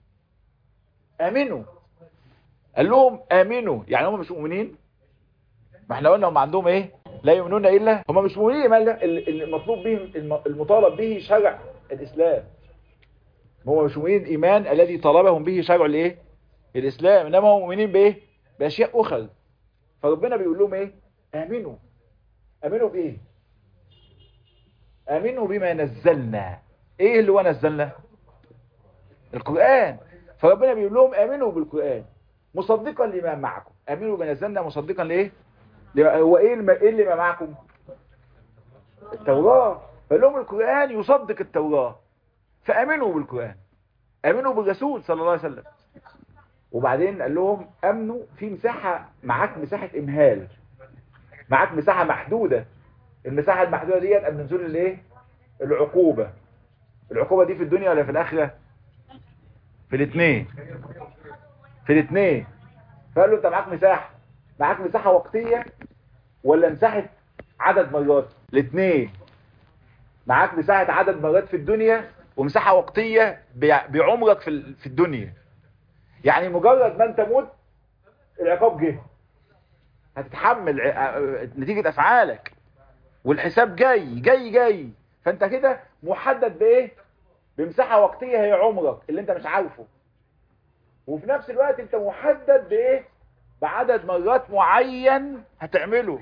آمنوا قال لهم آمنوا يعني هم مش مؤمنين ما احنا قلنا هم عندهم ايه لا يؤمنون الا هم مش مؤمنين ما المطلوب بهم المطالب به شرع الاسلام هم مش مؤمنين ايمان الذي طلبهم به شرع الايه الاسلام انما هم مؤمنين بايه باشياء اخرى فربنا بيقول لهم ايه امنوا امنوا بايه امنوا بما نزلنا ايه اللي هو نزلنا القرآن فربنا بيقول لهم امنوا بالقرآن مصدقا لما معكم امنوا بما نزلنا مصدقا لايه هو ايه الم... ايه اللي ما معكم التوراة فلهم القرآن يصدق التوراة فامنوا بالقرآن امنوا بالرسول صلى الله عليه وسلم وبعدين قال لهم امنوا في مساحة معاك مساحة امهال معاك مساحة محدودة المساحة المحدودة ديت قبل نزول الايه العقوبة العقوبة دي في الدنيا ولا في الاخرة في الاثنين في الاثنين فقال له انت معاك مساحة معاك مساحة وقتية ولا مساحة عدد مرات الاثنين معاك مساحة عدد مرات في الدنيا ومساحة وقتية بعمرك في في الدنيا يعني مجرد ما انت موت العقاب جه هتتحمل نتيجة افعالك والحساب جاي جاي جاي فانت كده محدد بايه بمساحة وقتية هي عمرك اللي انت مش عارفه وفي نفس الوقت انت محدد بايه بعدد مرات معين هتعمله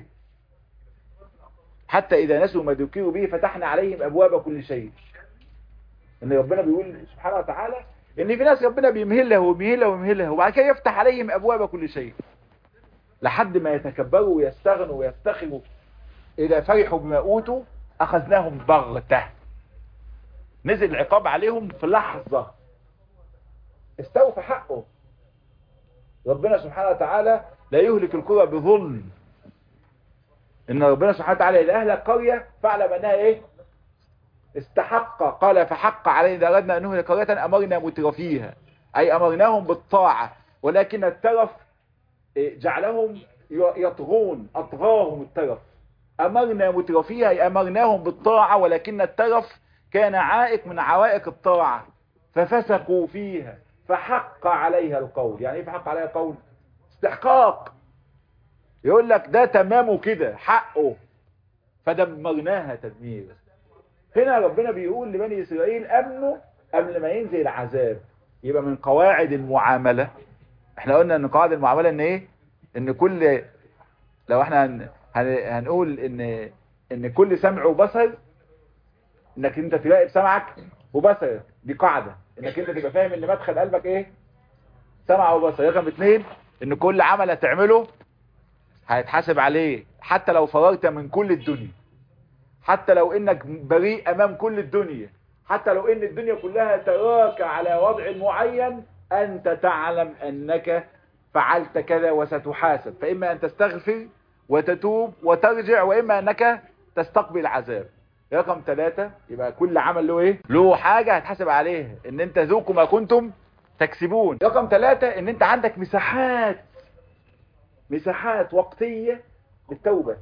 حتى اذا نسوا ما ذكروا به فتحنا عليهم ابواب كل شيء ان ربنا بيقول سبحانه وتعالى ان في ناس ربنا بيمهلها وبيمهلها ويمهلها وبعد كده يفتح عليهم ابواب كل شيء لحد ما يتكبروا ويستغنوا ويفتخروا اذا فرحوا بما اوتوا اخذناهم بغته نزل العقاب عليهم في لحظة استوفى حقه ربنا سبحانه وتعالى لا يهلك القرى بظلم ان ربنا سبحانه وتعالى اذا اهلك قرية فاعلم انها ايه استحق قال فحق علينا اذا اردنا ان نهلك قرية امرنا مترفيها اي امرناهم بالطاعة ولكن الترف جعلهم يطغون اطغاهم الترف امرنا مترفيها اي امرناهم بالطاعة ولكن الترف كان عائق من عوائق الطاعة ففسقوا فيها فحق عليها القول يعني ايه فحق عليها القول استحقاق يقول لك ده تمامه كده حقه فدمرناها تدمير هنا ربنا بيقول لبني اسرائيل امنوا قبل ما ينزل العذاب يبقى من قواعد المعاملة احنا قلنا ان قواعد المعاملة ان ايه ان كل لو احنا هن... هنقول ان ان كل سمع وبصر انك انت تراقب سمعك وبصرك دي قاعدة انك انت تبقى فاهم ان مدخل قلبك ايه سمع وبصر رقم اتنين ان كل عمل هتعمله هيتحاسب عليه حتى لو فرغت من كل الدنيا حتى لو انك بريء امام كل الدنيا حتى لو ان الدنيا كلها تراك على وضع معين انت تعلم انك فعلت كذا وستحاسب فاما ان تستغفر وتتوب وترجع واما انك تستقبل عذاب رقم ثلاثة يبقى كل عمل له ايه له حاجة هتحاسب عليها ان انت ذوقوا ما كنتم تكسبون رقم ثلاثة ان انت عندك مساحات مساحات وقتية للتوبة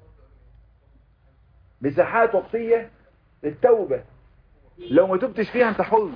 مساحات وقتية للتوبة لو ما تبتش فيها انت حر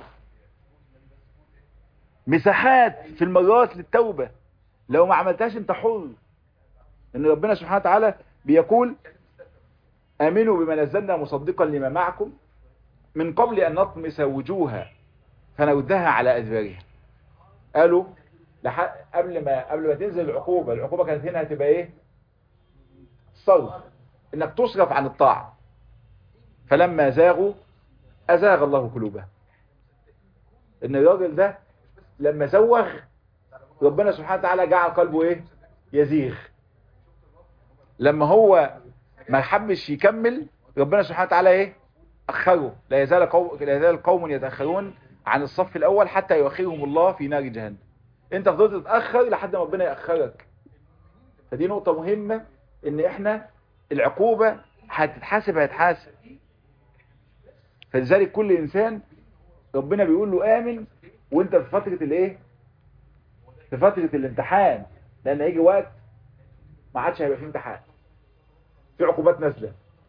مساحات في المرات للتوبة لو ما عملتهاش انت حر ان ربنا سبحانه وتعالى بيقول امنوا بما نزلنا مصدقا لما معكم من قبل ان نطمس وجوها فنردها على ادبارها قالوا لح... قبل ما قبل ما تنزل العقوبة العقوبة كانت هنا هتبقى ايه صرف انك تصرف عن الطاعة فلما زاغوا ازاغ الله قلوبهم ان الراجل ده لما زوغ ربنا سبحانه وتعالى جعل قلبه ايه يزيغ لما هو ما حبش يكمل ربنا سبحانه وتعالى ايه اخره لا يزال قوم لا يزال قوم يتاخرون عن الصف الاول حتى يؤخرهم الله في نار جهنم انت فضلت تتاخر لحد ما ربنا ياخرك فدي نقطه مهمه ان احنا العقوبه هتتحاسب هيتحاسب فلذلك كل انسان ربنا بيقول له امن وانت في فتره الايه في فتره الامتحان لان هيجي وقت ما عادش هيبقى فيه امتحان في عقوبات نازله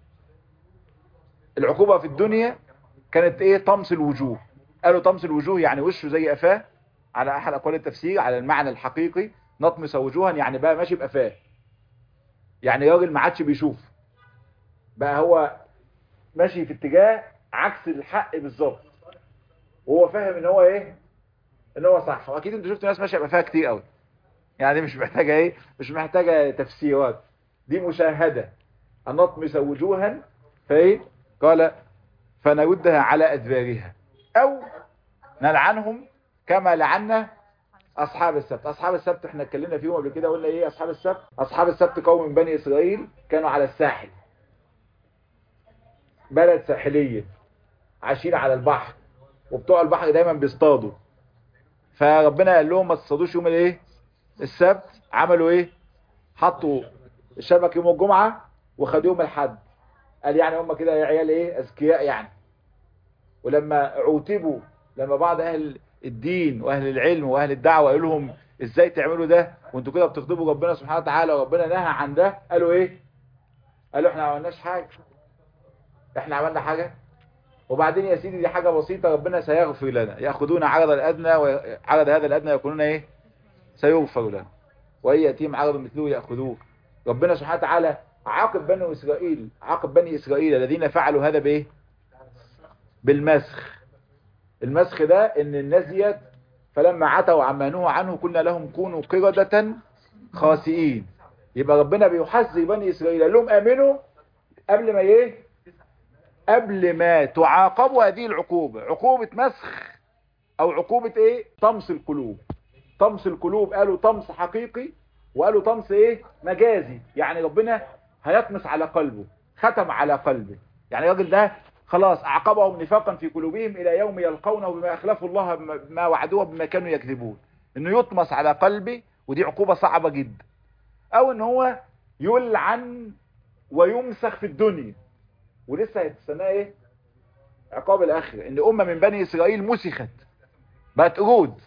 العقوبة في الدنيا كانت ايه طمس الوجوه قالوا طمس الوجوه يعني وشه زي قفاه على احد اقوال التفسير على المعنى الحقيقي نطمس وجوها يعني بقى ماشي بقفاه يعني راجل ما عادش بيشوف بقى هو ماشي في اتجاه عكس الحق بالظبط وهو فاهم ان هو ايه ان هو صح واكيد انتوا شفتوا ناس ماشيه بقفاها كتير قوي يعني مش محتاجه ايه مش محتاجه تفسيرات دي مشاهده ان نطمس وجوها فايه قال فنردها على أدبارها أو نلعنهم كما لعنا أصحاب السبت أصحاب السبت احنا اتكلمنا فيهم قبل كده قلنا إيه أصحاب السبت أصحاب السبت قوم من بني إسرائيل كانوا على الساحل بلد ساحلية عايشين على البحر وبتوع البحر دايما بيصطادوا فربنا قال لهم ما تصطادوش يوم الايه السبت عملوا ايه حطوا الشبك يوم الجمعة وخدوه يوم الحد قال يعني هم كده يا عيال ايه اذكياء يعني ولما عوتبوا لما بعض اهل الدين واهل العلم واهل الدعوه قالوا لهم ازاي تعملوا ده وانتوا كده بتغضبوا ربنا سبحانه وتعالى وربنا نهى عن ده قالوا ايه قالوا احنا ما عملناش حاجه احنا عملنا حاجه وبعدين يا سيدي دي حاجه بسيطه ربنا سيغفر لنا ياخذون عرض الادنى وعرض هذا الادنى يقولون ايه سيغفر لنا وان ياتيهم عرض مثله ياخذوه ربنا سبحانه وتعالى عاقب بني إسرائيل عاقب بني إسرائيل الذين فعلوا هذا بإيه بالمسخ المسخ ده ان الناس ديت فلما عتوا عما نهوا عنه كنا لهم كونوا قردة خاسئين يبقى ربنا بيحذر بني إسرائيل قال لهم آمنوا قبل ما ايه قبل ما تعاقبوا هذه العقوبة عقوبة مسخ او عقوبة ايه طمس القلوب طمس القلوب قالوا طمس حقيقي وقالوا طمس ايه مجازي يعني ربنا هيطمس على قلبه ختم على قلبه يعني الراجل ده خلاص اعقبهم نفاقا في قلوبهم الى يوم يلقونه بما اخلفوا الله ما وعدوه بما كانوا يكذبون انه يطمس على قلبه ودي عقوبة صعبة جدا او ان هو يلعن ويمسخ في الدنيا ولسه هيتستناه ايه عقاب الاخر ان امة من بني اسرائيل مسخت بقت قرود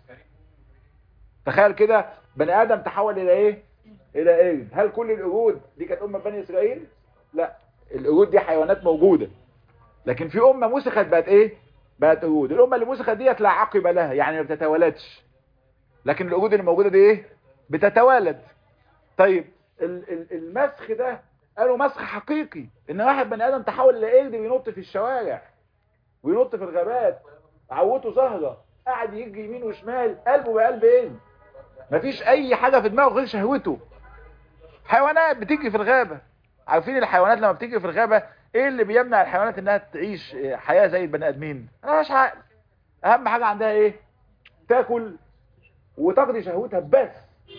تخيل كده بني ادم تحول الى ايه الى قرد هل كل القرود دي كانت امه بني اسرائيل لا القرود دي حيوانات موجوده لكن في امه مسخت بقت ايه بقت قرود الامه اللي مسخت ديت لا عقب لها يعني ما بتتوالدش لكن القرود اللي موجوده دي ايه بتتوالد طيب المسخ ده قالوا مسخ حقيقي ان واحد بني ادم تحول الى قرد وينط في الشوارع وينط في الغابات عوته زهره قاعد يجي يمين وشمال قلبه بقلب ايه مفيش اي حاجة في دماغه غير شهوته حيوانات بتيجي في الغابة عارفين الحيوانات لما بتيجي في الغابة ايه اللي بيمنع الحيوانات انها تعيش حياة زي البني ادمين انا مش عقل اهم حاجة عندها ايه تاكل وتقضي شهوتها بس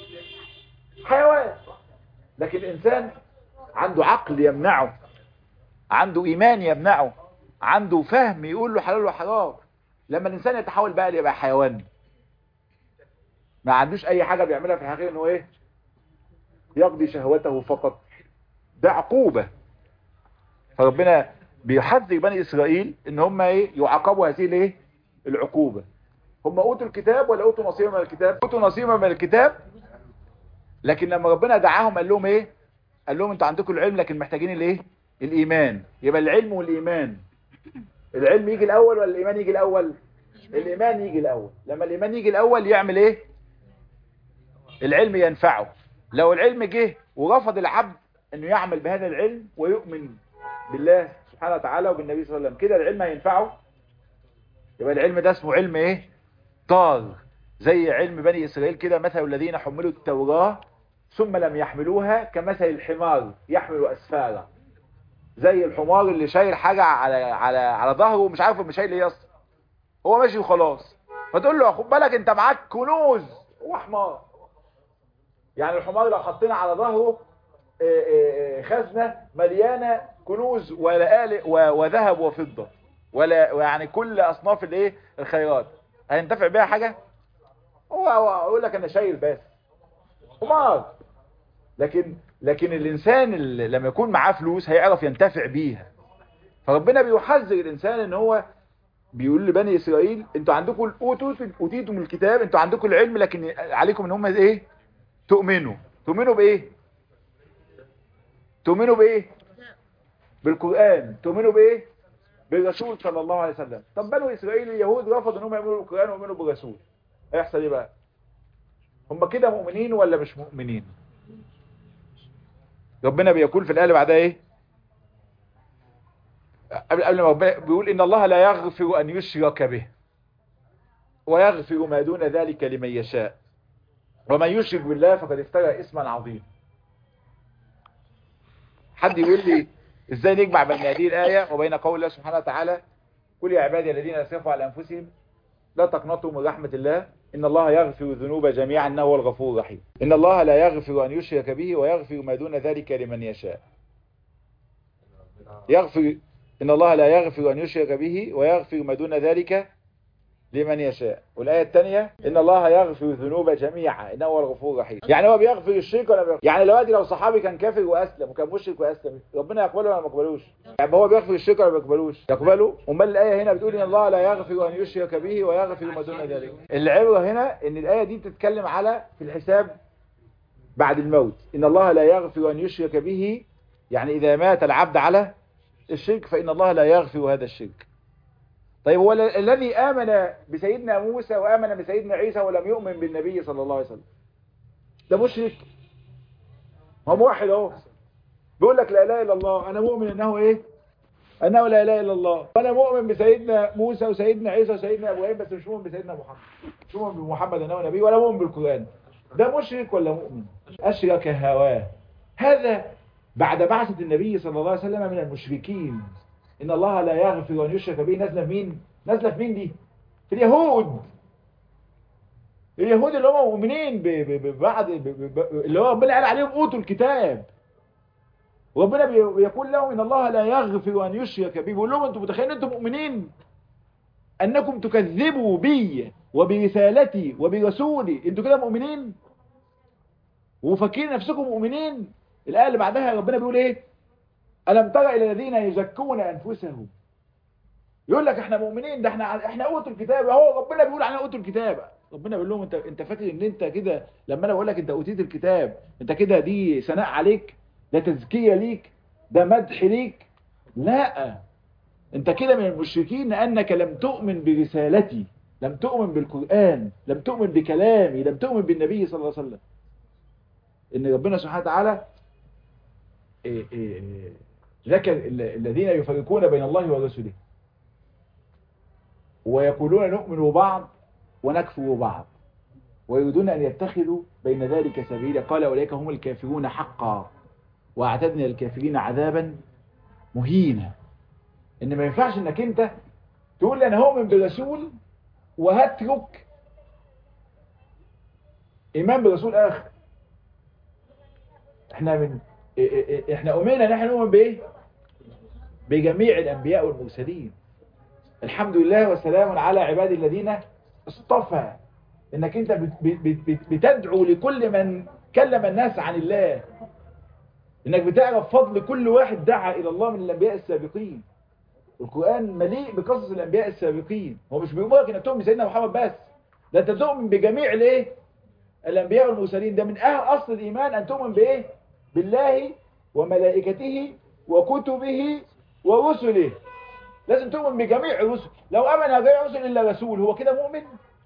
حيوان لكن الانسان عنده عقل يمنعه عنده ايمان يمنعه عنده فهم يقول له حلال وحرام لما الانسان يتحول بقى ليبقى حيوان ما عندوش اي حاجة بيعملها في الحقيقة انه ايه يقضي شهوته فقط ده عقوبة فربنا بيحذر بني اسرائيل ان هم ايه يعاقبوا هذه الايه العقوبة هم اوتوا الكتاب ولا اوتوا نصيبا من الكتاب اوتوا نصيبا من الكتاب لكن لما ربنا دعاهم قال لهم ايه قال لهم انتوا عندكم العلم لكن محتاجين الايه الايمان يبقى العلم والايمان العلم يجي الاول ولا الايمان يجي الاول الايمان يجي الاول لما الايمان يجي الاول يعمل ايه العلم ينفعه لو العلم جه ورفض العبد انه يعمل بهذا العلم ويؤمن بالله سبحانه وتعالى وبالنبي صلى الله عليه وسلم كده العلم هينفعه يبقى العلم ده اسمه علم ايه طار زي علم بني اسرائيل كده مثل الذين حملوا التوراة ثم لم يحملوها كمثل الحمار يحمل اسفارا زي الحمار اللي شايل حاجة على على على ظهره ومش عارف مش شايل ايه اصلا هو ماشي وخلاص فتقول له خد بالك انت معاك كنوز هو حمار يعني الحمار لو حطينا على ظهره خزنة مليانة كنوز ولآلئ وذهب وفضة ولا يعني كل اصناف الايه الخيرات هينتفع بيها حاجة هو يقول لك انا شايل بس حمار لكن لكن الانسان اللي لما يكون معاه فلوس هيعرف ينتفع بيها فربنا بيحذر الانسان ان هو بيقول لبني اسرائيل انتوا عندكم اوتيتم الكتاب انتوا عندكم العلم لكن عليكم ان هم ايه تؤمنوا تؤمنوا بايه تؤمنوا بايه بالقرآن تؤمنوا بايه بالرسول صلى الله عليه وسلم طب بنو اسرائيل اليهود رفضوا انهم يؤمنوا بالقرآن ويؤمنوا بالرسول هيحصل ايه بقى هم كده مؤمنين ولا مش مؤمنين ربنا بيقول في الآية بعدها ايه قبل قبل ما ربنا بيقول ان الله لا يغفر ان يشرك به ويغفر ما دون ذلك لمن يشاء ومن يشرك بالله فقد افترى اسما عظيما حد يقول لي ازاي نجمع بين هذه الآية وبين قول الله سبحانه وتعالى كل يا عبادي الذين اسرفوا على انفسهم لا تقنطوا من رحمة الله إن الله يغفر الذنوب جميعا إنه هو الغفور الرحيم إن الله لا يغفر أن يشرك به ويغفر ما دون ذلك لمن يشاء يغفر إن الله لا يغفر أن يشرك به ويغفر ما دون ذلك لمن يشاء والآية الثانية إن الله يغفر الذنوب جميعا إنه هو الغفور الرحيم يعني هو بيغفر الشرك ولا بيغفر يعني دلوقتي لو صحابي كان كافر وأسلم وكان مشرك وأسلم ربنا يقبله ولا ما يقبلوش يعني هو بيغفر الشرك ولا ما يقبلوش يقبله امال الآية هنا بتقول إن الله لا يغفر أن يشرك به ويغفر ما دون ذلك العبرة هنا إن الآية دي بتتكلم على في الحساب بعد الموت إن الله لا يغفر أن يشرك به يعني إذا مات العبد على الشرك فإن الله لا يغفر هذا الشرك طيب هو الذي آمن بسيدنا موسى وآمن بسيدنا عيسى ولم يؤمن بالنبي صلى الله عليه وسلم ده مشرك هو موحد اهو بيقول لك لا اله الا الله انا مؤمن انه ايه انه لا اله الا الله وانا مؤمن بسيدنا موسى وسيدنا عيسى وسيدنا ابراهيم بس مش مؤمن بسيدنا محمد مش مؤمن بمحمد انه نبي ولا مؤمن بالقران ده مشرك ولا مؤمن اشرك هواه هذا بعد بعثة النبي صلى الله عليه وسلم من المشركين ان الله لا يغفر ان يشرك به نازله في مين نازله في مين دي في اليهود اليهود اللي هم مؤمنين بعد اللي هو ربنا قال عليهم اوتوا الكتاب وربنا بيقول لهم ان الله لا يغفر ان يشرك به بيقول لهم انتم متخيلين انتم مؤمنين انكم تكذبوا بي وبرسالتي وبرسولي انتوا كده مؤمنين وفاكرين نفسكم مؤمنين الايه اللي بعدها ربنا بيقول ايه ألم ترى إلى الذين يزكون أنفسهم يقول لك احنا مؤمنين ده احنا احنا اوتوا الكتاب هو ربنا بيقول علينا اوتوا الكتاب ربنا بيقول لهم انت انت فاكر ان انت كده لما انا بقول لك انت اوتيت الكتاب انت كده دي ثناء عليك ده تزكيه ليك ده مدح ليك لا انت كده من المشركين انك لم تؤمن برسالتي لم تؤمن بالقرآن لم تؤمن بكلامي لم تؤمن بالنبي صلى الله عليه وسلم ان ربنا سبحانه وتعالى إيه إيه ذكر الذين يفرقون بين الله ورسوله ويقولون نؤمن بعض ونكفر بعض ويريدون أن يتخذوا بين ذلك سبيلا قال أولئك هم الكافرون حقا وأعتدنا للكافرين عذابا مهينة ان ما ينفعش انك انت تقول لي انا هؤمن برسول وهترك ايمان برسول اخر احنا من احنا امرنا ان احنا نؤمن بايه بجميع الانبياء والمرسلين الحمد لله وسلام على عبادي الذين اصطفى انك انت بتدعو لكل من كلم الناس عن الله انك بتعرف فضل كل واحد دعا الى الله من الانبياء السابقين القرآن مليء بقصص الانبياء السابقين هو مش بيقولك انك تؤمن بسيدنا محمد بس ده انت تؤمن بجميع الايه الانبياء والمرسلين ده من أهل اصل الايمان ان تؤمن بايه بالله وملائكته وكتبه ورسله لازم تؤمن بجميع الرسل لو امن جميع الرسل الا رسول هو كده مؤمن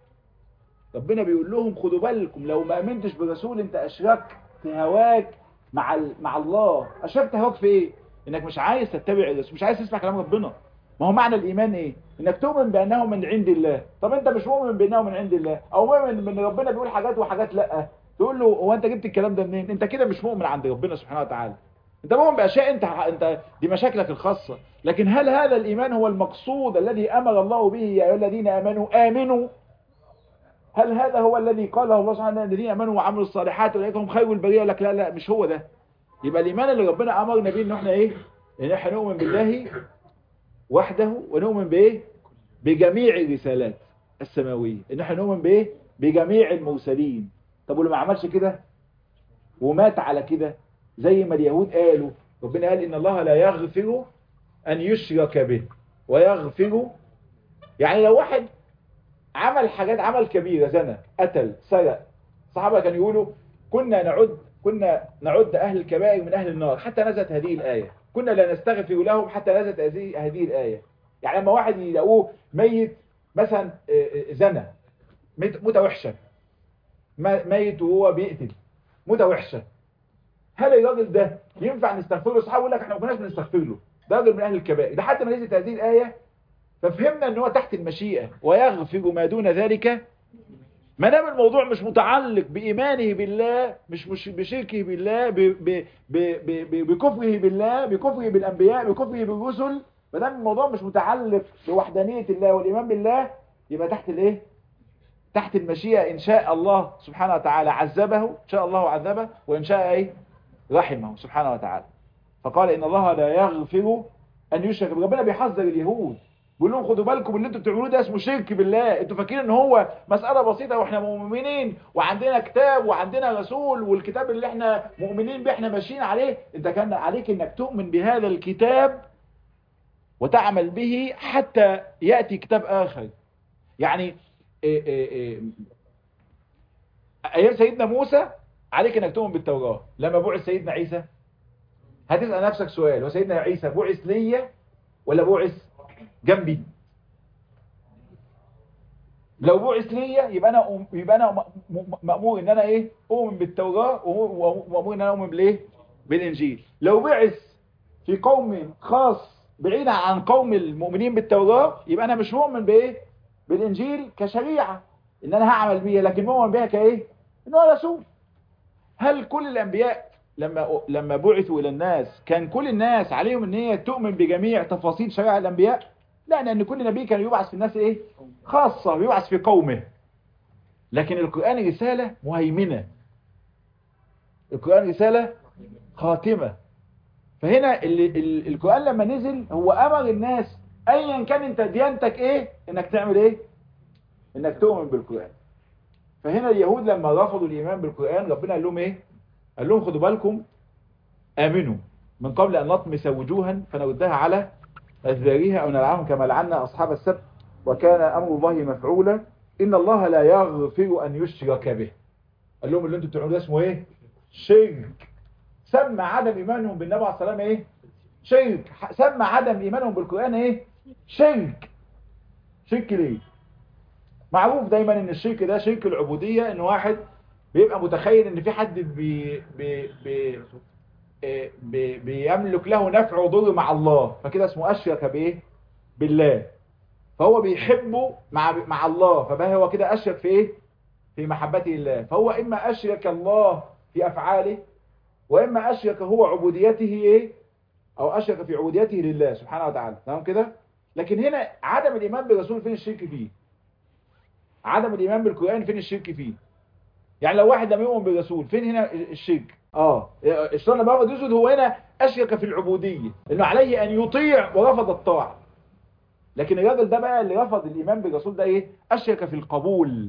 ربنا بيقول لهم خدوا بالكم لو ما امنتش برسول انت اشركت هواك مع مع الله اشركت هواك في ايه انك مش عايز تتبع الرسول مش عايز تسمع كلام ربنا ما هو معنى الايمان ايه انك تؤمن بانه من عند الله طب انت مش مؤمن بانه من عند الله او مؤمن ان ربنا بيقول حاجات وحاجات لا تقول له هو انت جبت الكلام ده منين انت كده مش مؤمن عند ربنا سبحانه وتعالى انت مؤمن باشياء انت انت دي مشاكلك الخاصه لكن هل هذا الايمان هو المقصود الذي امر الله به يا ايها الذين امنوا امنوا هل هذا هو الذي قاله الله سبحانه الذين امنوا وعملوا الصالحات اولئك هم خير البريه لك لا لا مش هو ده يبقى الايمان اللي ربنا امرنا بيه ان احنا ايه ان احنا نؤمن بالله وحده ونؤمن بايه بجميع الرسالات السماويه ان احنا نؤمن بايه بجميع المرسلين طب واللي ما عملش كده ومات على كده زي ما اليهود قالوا ربنا قال ان الله لا يغفر ان يشرك به ويغفر يعني لو واحد عمل حاجات عمل كبيرة زنا قتل سرق الصحابة كانوا يقولوا كنا نعد كنا نعد أهل الكبائر من أهل النار حتى نزلت هذه الآية كنا لا نستغفر لهم حتى نزلت هذه هذه الآية يعني لما واحد يلاقوه ميت مثلا زنا موتة وحشة ميت وهو بيقتل موتة وحشة هل الراجل ده ينفع نستغفر له الصحابة يقول لك احنا ما كناش بنستغفر له ده راجل من أهل الكبائر ده حتى ما نزلت هذه الآية ففهمنا ان هو تحت المشيئة ويغفر ما دون ذلك ما دام الموضوع مش متعلق بإيمانه بالله مش مش بشركه بالله ب ب ب ب بكفره بالله بكفره بالأنبياء بكفره بالرسل ما دام الموضوع مش متعلق بوحدانية الله والإيمان بالله يبقى تحت الايه تحت المشيئة إن شاء الله سبحانه وتعالى عذبه إن شاء الله عذبه وإن شاء إيه رحمه سبحانه وتعالى فقال إن الله لا يغفر أن يشرك ربنا بيحذر اليهود بيقول لهم خدوا بالكم اللي انتوا بتعملوه ده اسمه شرك بالله انتوا فاكرين ان هو مسألة بسيطة واحنا مؤمنين وعندنا كتاب وعندنا رسول والكتاب اللي احنا مؤمنين بيه احنا ماشيين عليه انت كان عليك انك تؤمن بهذا الكتاب وتعمل به حتى يأتي كتاب آخر يعني ايه ايه ايه ايام سيدنا موسى عليك انك تؤمن بالتوراة لما بعث سيدنا عيسى هتسأل نفسك سؤال وسيدنا عيسى بعث ليا ولا بعث جنبي لو بعث ليا يبقى انا يبقى انا مامور ان انا ايه اؤمن بالتوراة ومامور ان انا اؤمن بالايه بالانجيل لو بعث في قوم خاص بعيدا عن قوم المؤمنين بالتوراة يبقى انا مش مؤمن بايه بالانجيل كشريعة ان انا هعمل بيها لكن مؤمن بيها كايه ان هو رسول هل كل الانبياء لما لما بعثوا الى الناس كان كل الناس عليهم ان هي تؤمن بجميع تفاصيل شرائع الانبياء لا لان كل نبي كان يبعث في الناس ايه خاصة بيبعث في قومه لكن القرآن رسالة مهيمنة القرآن رسالة خاتمة فهنا ال القرآن لما نزل هو امر الناس ايا كان انت ديانتك ايه انك تعمل ايه انك تؤمن بالقرآن فهنا اليهود لما رفضوا الايمان بالقرآن ربنا قال لهم ايه قال لهم خدوا بالكم امنوا من قبل ان نطمس وجوها فنردها على أذاريها أو نلعنهم كما لعنا أصحاب السبت وكان أمر الله مفعولا إن الله لا يغفر أن يشرك به قال لهم اللي انتوا بتعملوا ده اسمه ايه شرك سمى عدم إيمانهم بالنبي عليه السلام ايه شرك سمى عدم إيمانهم بالقرآن ايه شرك شرك ليه معروف دايما ان الشرك ده شرك العبودية ان واحد بيبقى متخيل ان في حد بي بي بي بي بيملك له نفع وضر مع الله فكده اسمه أشرك بإيه بالله فهو بيحبه مع مع الله فبقى هو كده أشرك في إيه في محبته الله فهو إما أشرك الله في أفعاله وإما أشرك هو عبوديته إيه او اشرك في عبوديته لله سبحانه وتعالى تمام كده لكن هنا عدم الايمان بالرسول فين الشرك فيه عدم الايمان بالقران فين الشرك فيه يعني لو واحد لم يؤمن بالرسول فين هنا الشرك اه الشيطان لما باخد يسود هو هنا اشرك في العبوديه انه عليه ان يطيع ورفض الطاعه لكن الراجل ده بقى اللي رفض الايمان بالرسول ده ايه اشرك في القبول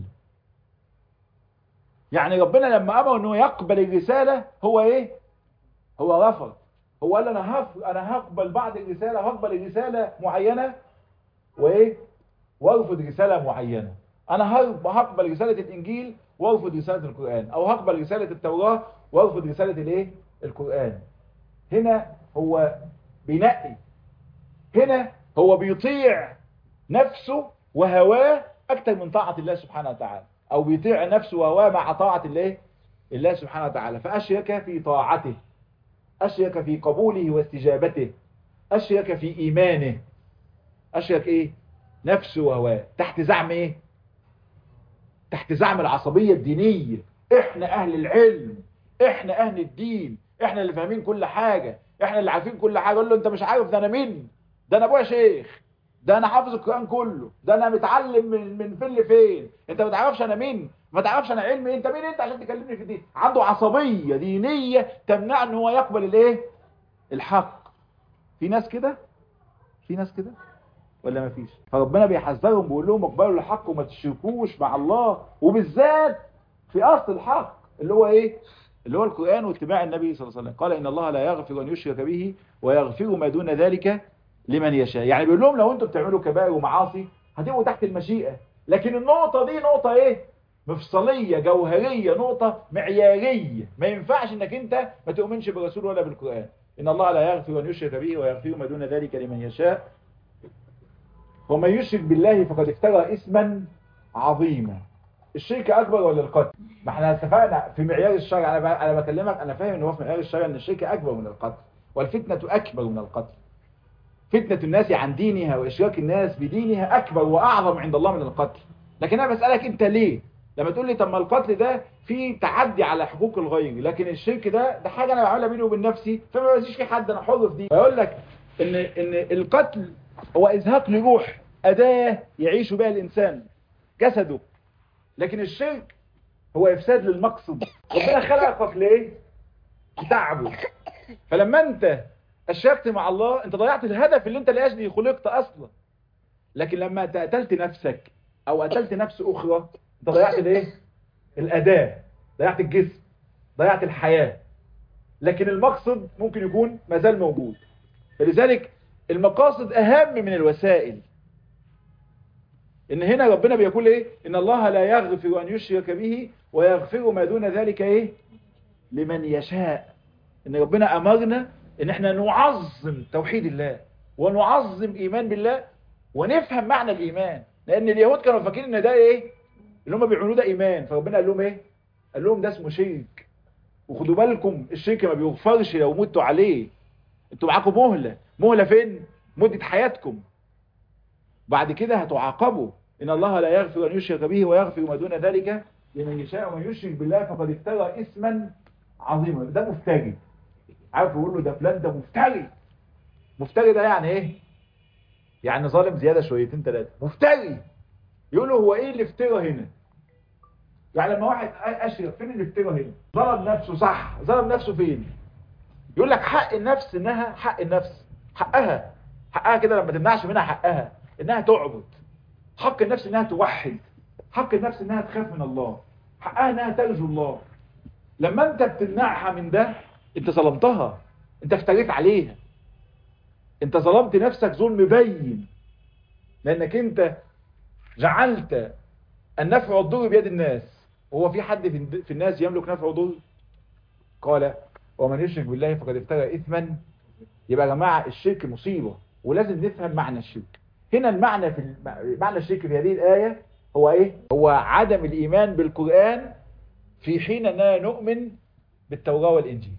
يعني ربنا لما امر انه يقبل الرساله هو ايه هو رفض هو قال انا هف... انا هقبل بعض الرساله هقبل رساله معينه وايه وارفض رساله معينه انا هقبل رساله الانجيل وارفض رساله القران او هقبل رساله التوراه وارفض رساله الايه القران هنا هو بينقي هنا هو بيطيع نفسه وهواه اكتر من طاعه الله سبحانه وتعالى او بيطيع نفسه وهواه مع طاعه الله الله سبحانه وتعالى فاشرك في طاعته أشرك في قبوله واستجابته أشرك في إيمانه أشرك إيه نفسه وهواه تحت زعم إيه تحت زعم العصبية الدينية إحنا أهل العلم إحنا أهل الدين إحنا اللي فاهمين كل حاجة إحنا اللي عارفين كل حاجة قول له أنت مش عارف ده أنا مين ده أنا أبويا شيخ ده أنا حافظ القرآن كله ده أنا متعلم من من فين لفين أنت ما تعرفش أنا مين ما تعرفش انا علمي انت مين انت عشان تكلمني في الدين عنده عصبية دينية تمنع ان هو يقبل الايه الحق في ناس كده في ناس كده ولا ما فيش فربنا بيحذرهم بيقول لهم اقبلوا الحق وما تشركوش مع الله وبالذات في اصل الحق اللي هو ايه اللي هو القرآن واتباع النبي صلى الله عليه وسلم قال ان الله لا يغفر ان يشرك به ويغفر ما دون ذلك لمن يشاء يعني بيقول لهم لو انتم بتعملوا كبائر ومعاصي هتبقوا تحت المشيئة لكن النقطة دي نقطة ايه مفصلية جوهرية نقطة معيارية ما ينفعش انك انت ما تؤمنش بالرسول ولا بالقرآن ان الله لا يغفر ان يشرك به ويغفر ما دون ذلك لمن يشاء ومن يشرك بالله فقد افترى اسما عظيما الشرك اكبر ولا القتل ما احنا اتفقنا في معيار الشرع انا انا بكلمك انا فاهم ان هو في معيار الشرع ان الشرك اكبر من القتل والفتنة اكبر من القتل فتنة الناس عن دينها واشراك الناس بدينها اكبر واعظم عند الله من القتل لكن انا بسألك انت ليه لما تقول لي طب ما القتل ده فيه تعدي على حقوق الغير لكن الشرك ده ده حاجه انا بعملها بيني وبين نفسي فما بزيش في حد انا حر في دي فيقول لك ان ان القتل هو ازهاق لروح اداه يعيش بها الانسان جسده لكن الشرك هو افساد للمقصد ربنا خلقك ليه تعبد فلما انت اشركت مع الله انت ضيعت الهدف اللي انت لاجله خلقت اصلا لكن لما قتلت نفسك او قتلت نفس اخرى انت ضيعت الايه الاداة ضيعت الجسم ضيعت الحياة لكن المقصد ممكن يكون مازال موجود فلذلك المقاصد اهم من الوسائل ان هنا ربنا بيقول ايه ان الله لا يغفر ان يشرك به ويغفر ما دون ذلك ايه لمن يشاء ان ربنا امرنا ان احنا نعظم توحيد الله ونعظم ايمان بالله ونفهم معنى الايمان لان اليهود كانوا فاكرين ان ده ايه اللي هم بيعملوه ده ايمان فربنا قال لهم ايه قال لهم ده اسمه شرك وخدوا بالكم الشرك ما بيغفرش لو متوا عليه انتوا معاكم مهلة مهلة فين مدة حياتكم بعد كده هتعاقبوا ان الله لا يغفر ان يشرك به ويغفر ما دون ذلك لمن يشاء ومن يشرك بالله فقد افترى اسما عظيما ده مفتري عارف يقول له ده فلان ده مفتري مفتري ده يعني ايه يعني ظالم زيادة شويتين ثلاثة مفتري يقول له هو ايه اللي افترى هنا يعني لما واحد اشرف فين اللي افترى هنا ظلم نفسه صح ظلم نفسه فين يقول لك حق النفس انها حق النفس حقها حقها كده لما تمنعش منها حقها انها تعبد حق النفس انها توحد حق النفس انها تخاف من الله حقها انها ترجو الله لما انت بتمنعها من ده انت ظلمتها انت افتريت عليها انت ظلمت نفسك ظلم بين لانك انت جعلت النفع والضر بيد الناس وهو في حد في الناس يملك نفع وضر قال ومن يشرك بالله فقد افترى اثما يبقى يا جماعه الشرك مصيبه ولازم نفهم معنى الشرك هنا المعنى في معنى الشرك في هذه الايه هو ايه هو عدم الايمان بالقران في حين اننا نؤمن بالتوراه والانجيل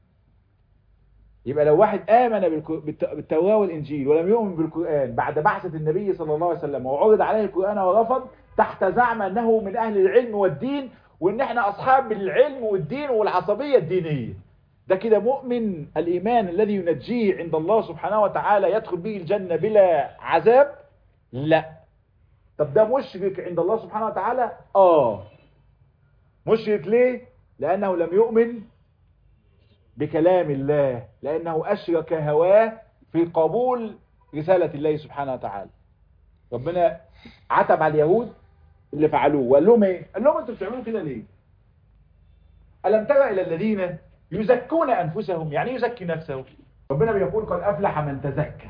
يبقى لو واحد آمن بالتوراة والإنجيل ولم يؤمن بالقرآن بعد بعثة النبي صلى الله عليه وسلم وعرض عليه القرآن ورفض تحت زعم أنه من أهل العلم والدين وإن احنا أصحاب العلم والدين والعصبية الدينية ده كده مؤمن الإيمان الذي ينجيه عند الله سبحانه وتعالى يدخل به الجنة بلا عذاب لا طب ده مشرك عند الله سبحانه وتعالى آه مشرك ليه لأنه لم يؤمن بكلام الله لأنه أشرك هواه في قبول رسالة الله سبحانه وتعالى ربنا عتب على اليهود اللي فعلوه وقال لهم ايه قال لهم انتوا بتعملوا كده ليه ألم ترى إلى الذين يزكون أنفسهم يعني يزكي نفسه ربنا بيقول قد أفلح من تزكى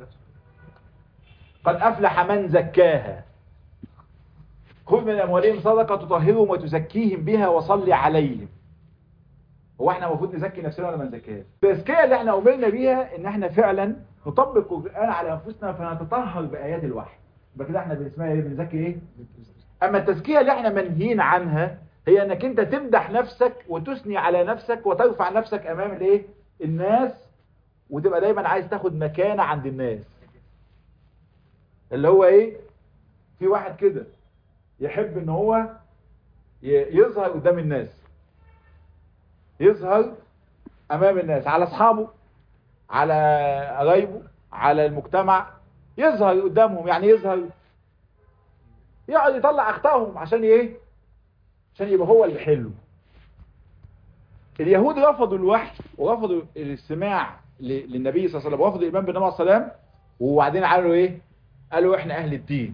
قد أفلح من زكاها خذ من أموالهم صدقة تطهرهم وتزكيهم بها وصلي عليهم هو احنا المفروض نزكي نفسنا ولا ما نزكيهاش التزكيه اللي احنا امرنا بيها ان احنا فعلا نطبق القران على انفسنا فنتطهر بايات الوحي يبقى كده احنا بنسميها ايه بنزكي ايه اما التزكيه اللي احنا منهيين عنها هي انك انت تمدح نفسك وتثني على نفسك وترفع نفسك امام الايه الناس وتبقى دايما عايز تاخد مكانه عند الناس اللي هو ايه في واحد كده يحب ان هو يظهر قدام الناس يظهر امام الناس على اصحابه على قرايبه على المجتمع يظهر قدامهم يعني يظهر يقعد يطلع اخطائهم عشان ايه عشان يبقى هو اللي حلو اليهود رفضوا الوحي ورفضوا الاستماع للنبي صلى الله عليه وسلم ورفضوا الايمان بالنبي صلى الله عليه وسلم وبعدين قالوا ايه قالوا احنا اهل الدين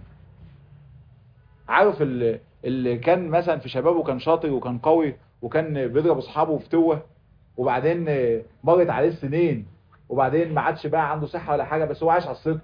عارف اللي, اللي كان مثلا في شبابه كان شاطر وكان قوي وكان بيضرب اصحابه في توه وبعدين مرت عليه السنين وبعدين ما عادش بقى عنده صحه ولا حاجه بس هو عايش على الصدق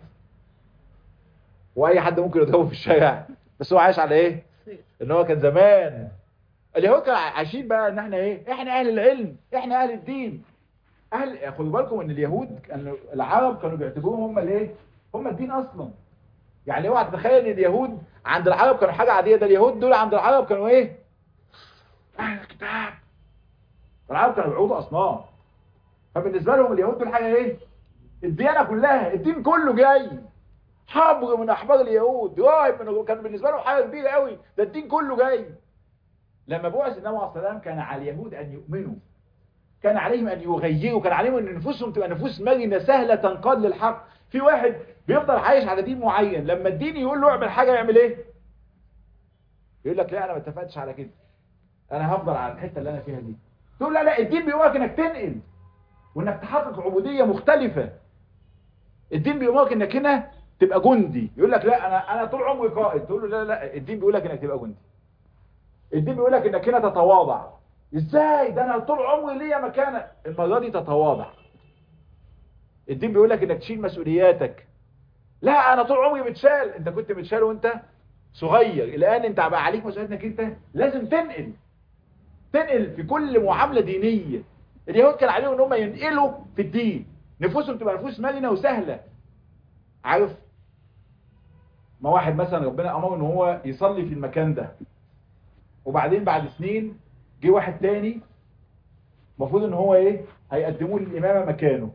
واي حد ممكن يضربه في الشارع بس هو عايش على ايه ان هو كان زمان اليهود كانوا عايشين بقى ان احنا ايه احنا اهل العلم احنا اهل الدين اهل خدوا بالكم ان اليهود كانوا العرب كانوا بيعتبروهم هم الايه هم الدين اصلا يعني اوعى تتخيل ان اليهود عند العرب كانوا حاجه عاديه ده اليهود دول عند العرب كانوا ايه اهل الكتاب العرب كانوا بيعبدوا اصنام فبالنسبه لهم اليهود دول حاجه ايه الديانه كلها الدين كله جاي حبر من احبار اليهود راهب من كان بالنسبه لهم حاجه كبيره قوي ده الدين كله جاي لما بعث النبي عليه السلام كان على اليهود ان يؤمنوا كان عليهم ان يغيروا كان عليهم ان نفوسهم تبقى نفوس مرنه سهله تنقاد للحق في واحد بيفضل عايش على دين معين لما الدين يقول له اعمل حاجه يعمل ايه يقول لك لا انا ما اتفقتش على كده انا هفضل على الحته اللي انا فيها دي تقول لا لا الدين بيقولك انك تنقل وانك تحقق عبوديه مختلفه الدين بيقولك انك هنا تبقى جندي يقول لك لا انا انا طول عمري قائد تقول له لا لا الدين بيقول لك انك تبقى جندي الدين بيقول لك انك هنا تتواضع ازاي ده انا طول عمري ليا مكانه المره دي تتواضع الدين بيقول لك انك تشيل مسؤولياتك لا انا طول عمري متشال انت كنت متشال وانت صغير الان انت بقى عليك مسؤوليه انك انت لازم تنقل تنقل في كل معامله دينيه اليهود كان عليهم ان هم ينقلوا في الدين نفوسهم تبقى نفوس مرنه وسهله عارف ما واحد مثلا ربنا امره ان هو يصلي في المكان ده وبعدين بعد سنين جه واحد تاني المفروض ان هو ايه هيقدموه للامامه مكانه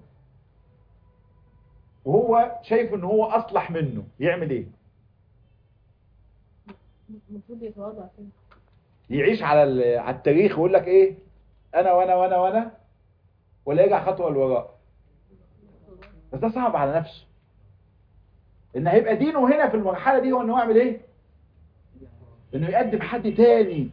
وهو شايف ان هو اصلح منه يعمل ايه المفروض يتواضع كده يعيش على على التاريخ ويقول لك ايه انا وانا وانا وانا ولا يرجع خطوه لوراء بس ده صعب على نفسه ان هيبقى دينه هنا في المرحله دي هو انه يعمل ايه انه يقدم حد تاني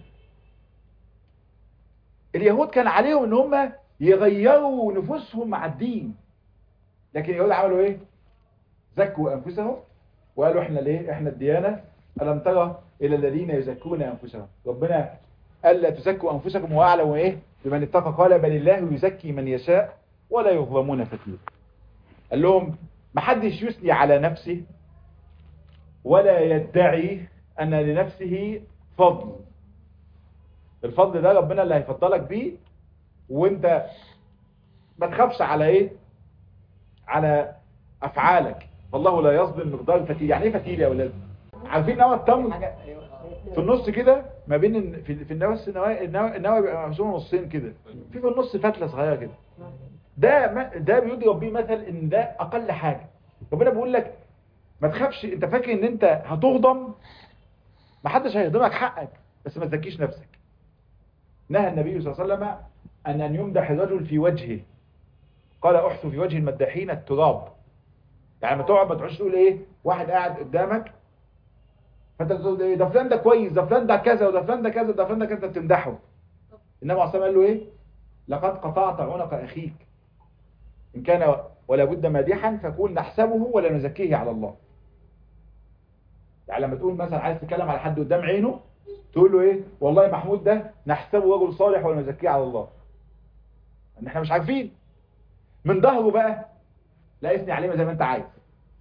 اليهود كان عليهم ان هم يغيروا نفوسهم مع الدين لكن اليهود عملوا ايه زكوا انفسهم وقالوا احنا ليه احنا الديانه الم ترى الى الذين يزكون انفسهم ربنا قال لا تزكوا انفسكم هو اعلم ايه بمن اتقى قال بل الله يزكي من يشاء ولا يظلمون فتيلا قال لهم ما حدش يثني على نفسه ولا يدعي ان لنفسه فضل الفضل ده ربنا اللي هيفضلك بيه وانت ما تخافش على ايه على افعالك والله لا يظلم مقدار فتيل يعني ايه فتيل يا اولاد عارفين نوى التمر في النص كده ما بين ال- في في النوى النوى النوى النوى بيبقى مقسوم نصين كده في في النص فتله صغيره كده ده ما- ده بيضرب بيه مثل ان ده اقل حاجه ربنا بيقول لك ما تخافش انت فاكر ان انت هتهضم ما حدش هيهضمك حقك بس ما تزكيش نفسك نهى النبي صلى الله عليه وسلم أن أن يمدح الرجل في وجهه قال أحثوا في وجه المداحين التراب يعني لما تقعد ما تقعدش تقول إيه واحد قاعد قدامك فأنت تقول إيه ده فلان ده كويس ده فلان ده كذا وده فلان ده كذا وده فلان ده كذا بتمدحه النبي عليه الصلاة والسلام قال له إيه لقد قطعت عنق أخيك إن كان ولا بد مادحا فقول نحسبه ولا نزكيه على الله يعني لما تقول مثلا عايز تتكلم على حد قدام عينه تقول له ايه والله محمود ده نحسبه رجل صالح ولا نزكيه على الله ان احنا مش عارفين من ظهره بقى لا اثني عليه زي ما انت عايز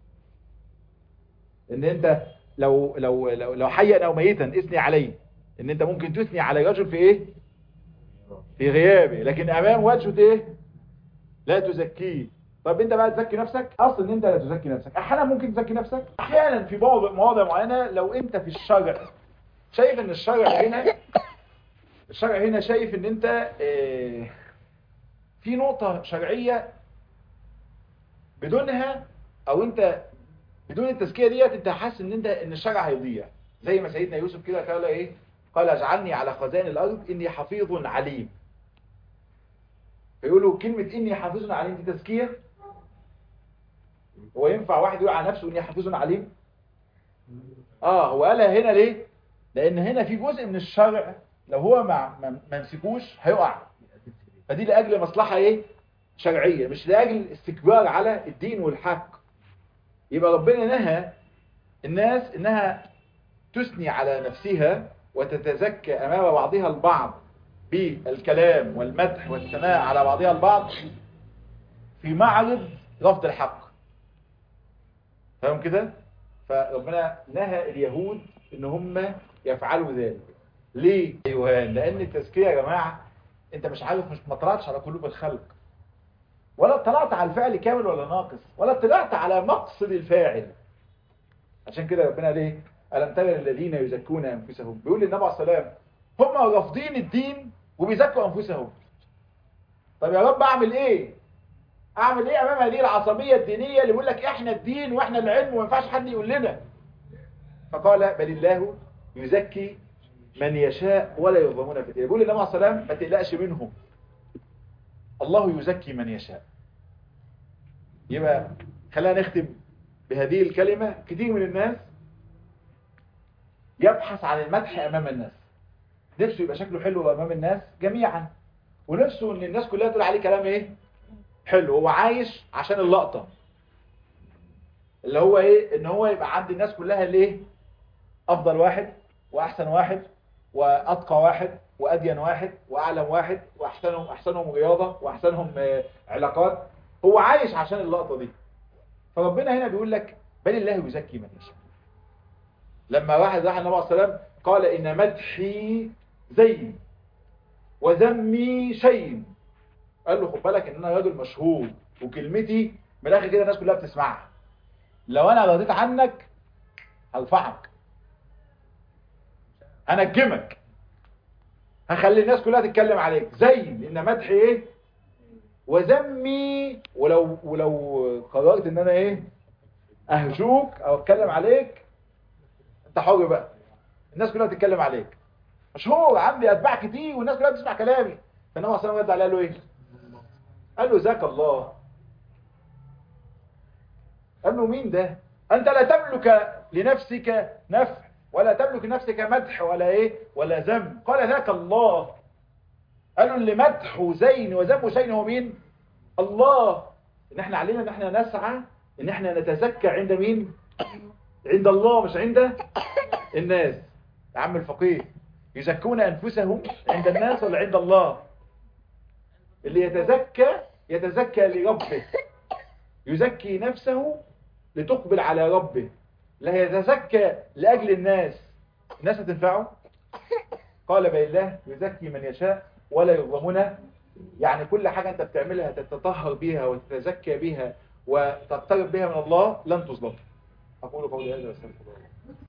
ان انت لو لو لو, لو حيا او ميتا اثني عليه ان انت ممكن تثني على رجل في ايه في غيابه لكن امام وجهه ايه لا تزكيه طب انت بقى تزكي نفسك اصل ان انت لا تزكي نفسك احيانا ممكن تزكي نفسك احيانا في بعض مواضع معينه لو انت في الشرع شايف ان الشرع هنا الشرع هنا شايف ان انت اه في نقطة شرعية بدونها او انت بدون التزكية ديت انت حاسس ان انت ان الشرع هيضيع زي ما سيدنا يوسف كده قال ايه قال اجعلني على خزائن الارض اني حفيظ عليم فيقولوا كلمة اني حافظ عليم دي تزكية هو ينفع واحد يقول على نفسه اني حافظ عليم اه هو قالها هنا ليه لان هنا في جزء من الشرع لو هو ما ما مسكوش هيقع فدي لاجل مصلحة ايه شرعية مش لاجل استكبار على الدين والحق يبقى ربنا نهى الناس انها تثني على نفسها وتتزكى امام بعضها البعض بالكلام والمدح والثناء على بعضها البعض في معرض رفض الحق فاهم كده فربنا نهى اليهود ان هم يفعلوا ذلك ليه ايوه لان التزكيه يا جماعه انت مش عارف مش ما طلعتش على قلوب الخلق ولا اطلعت على الفعل كامل ولا ناقص ولا اطلعت على مقصد الفاعل عشان كده ربنا ليه ألم ترى الذين يزكون أنفسهم بيقول للنبي عليه السلام هم رافضين الدين وبيزكوا أنفسهم طب يا رب أعمل إيه أعمل إيه أمام هذه العصبية الدينية اللي بيقول لك إحنا الدين وإحنا العلم وما ينفعش حد يقول لنا فقال بل الله يزكي من يشاء ولا يظلمون فتيلا بيقول للنبي عليه السلام ما تقلقش منهم الله يزكي من يشاء يبقى خلينا نختم بهذه الكلمة كثير من الناس يبحث عن المدح أمام الناس نفسه يبقى شكله حلو أمام الناس جميعا ونفسه ان الناس كلها تقول عليه كلام ايه حلو هو عايش عشان اللقطة اللي هو ايه ان هو يبقى عند الناس كلها ليه افضل واحد واحسن واحد واتقى واحد وادين واحد واعلم واحد واحسنهم احسنهم رياضة واحسنهم علاقات هو عايش عشان اللقطة دي فربنا هنا بيقول لك بل الله يزكي من يشاء لما واحد راح النبي عليه السلام قال ان مدحي زين وذمي شيء قال له خد بالك ان انا راجل مشهور وكلمتي من الاخر كده الناس كلها بتسمعها لو انا رضيت عنك هرفعك هنجمك هخلي الناس كلها تتكلم عليك زين ان مدحي ايه وذمي ولو ولو قررت ان انا ايه اهجوك او اتكلم عليك انت حر بقى الناس كلها تتكلم عليك مشهور عندي اتباع كتير والناس كلها بتسمع كلامي فالنبي صلى الله عليه وسلم قال له ايه قال له ذاك الله قال له مين ده انت لا تملك لنفسك نفع ولا تملك لنفسك مدح ولا ايه ولا ذم قال ذاك الله قالوا اللي مدحه زين وذمه شين هو مين الله ان احنا علينا ان احنا نسعى ان احنا نتزكى عند مين عند الله مش عند الناس يا عم الفقيه يزكون انفسهم عند الناس ولا عند الله اللي يتزكى يتزكى لربه يزكي نفسه لتقبل على ربه لا يتزكى لأجل الناس الناس هتنفعه قال بل الله يزكي من يشاء ولا يظلمون يعني كل حاجة انت بتعملها تتطهر بها وتتزكى بها وتقترب بها من الله لن تظلم أقول قولي هذا واستغفر الله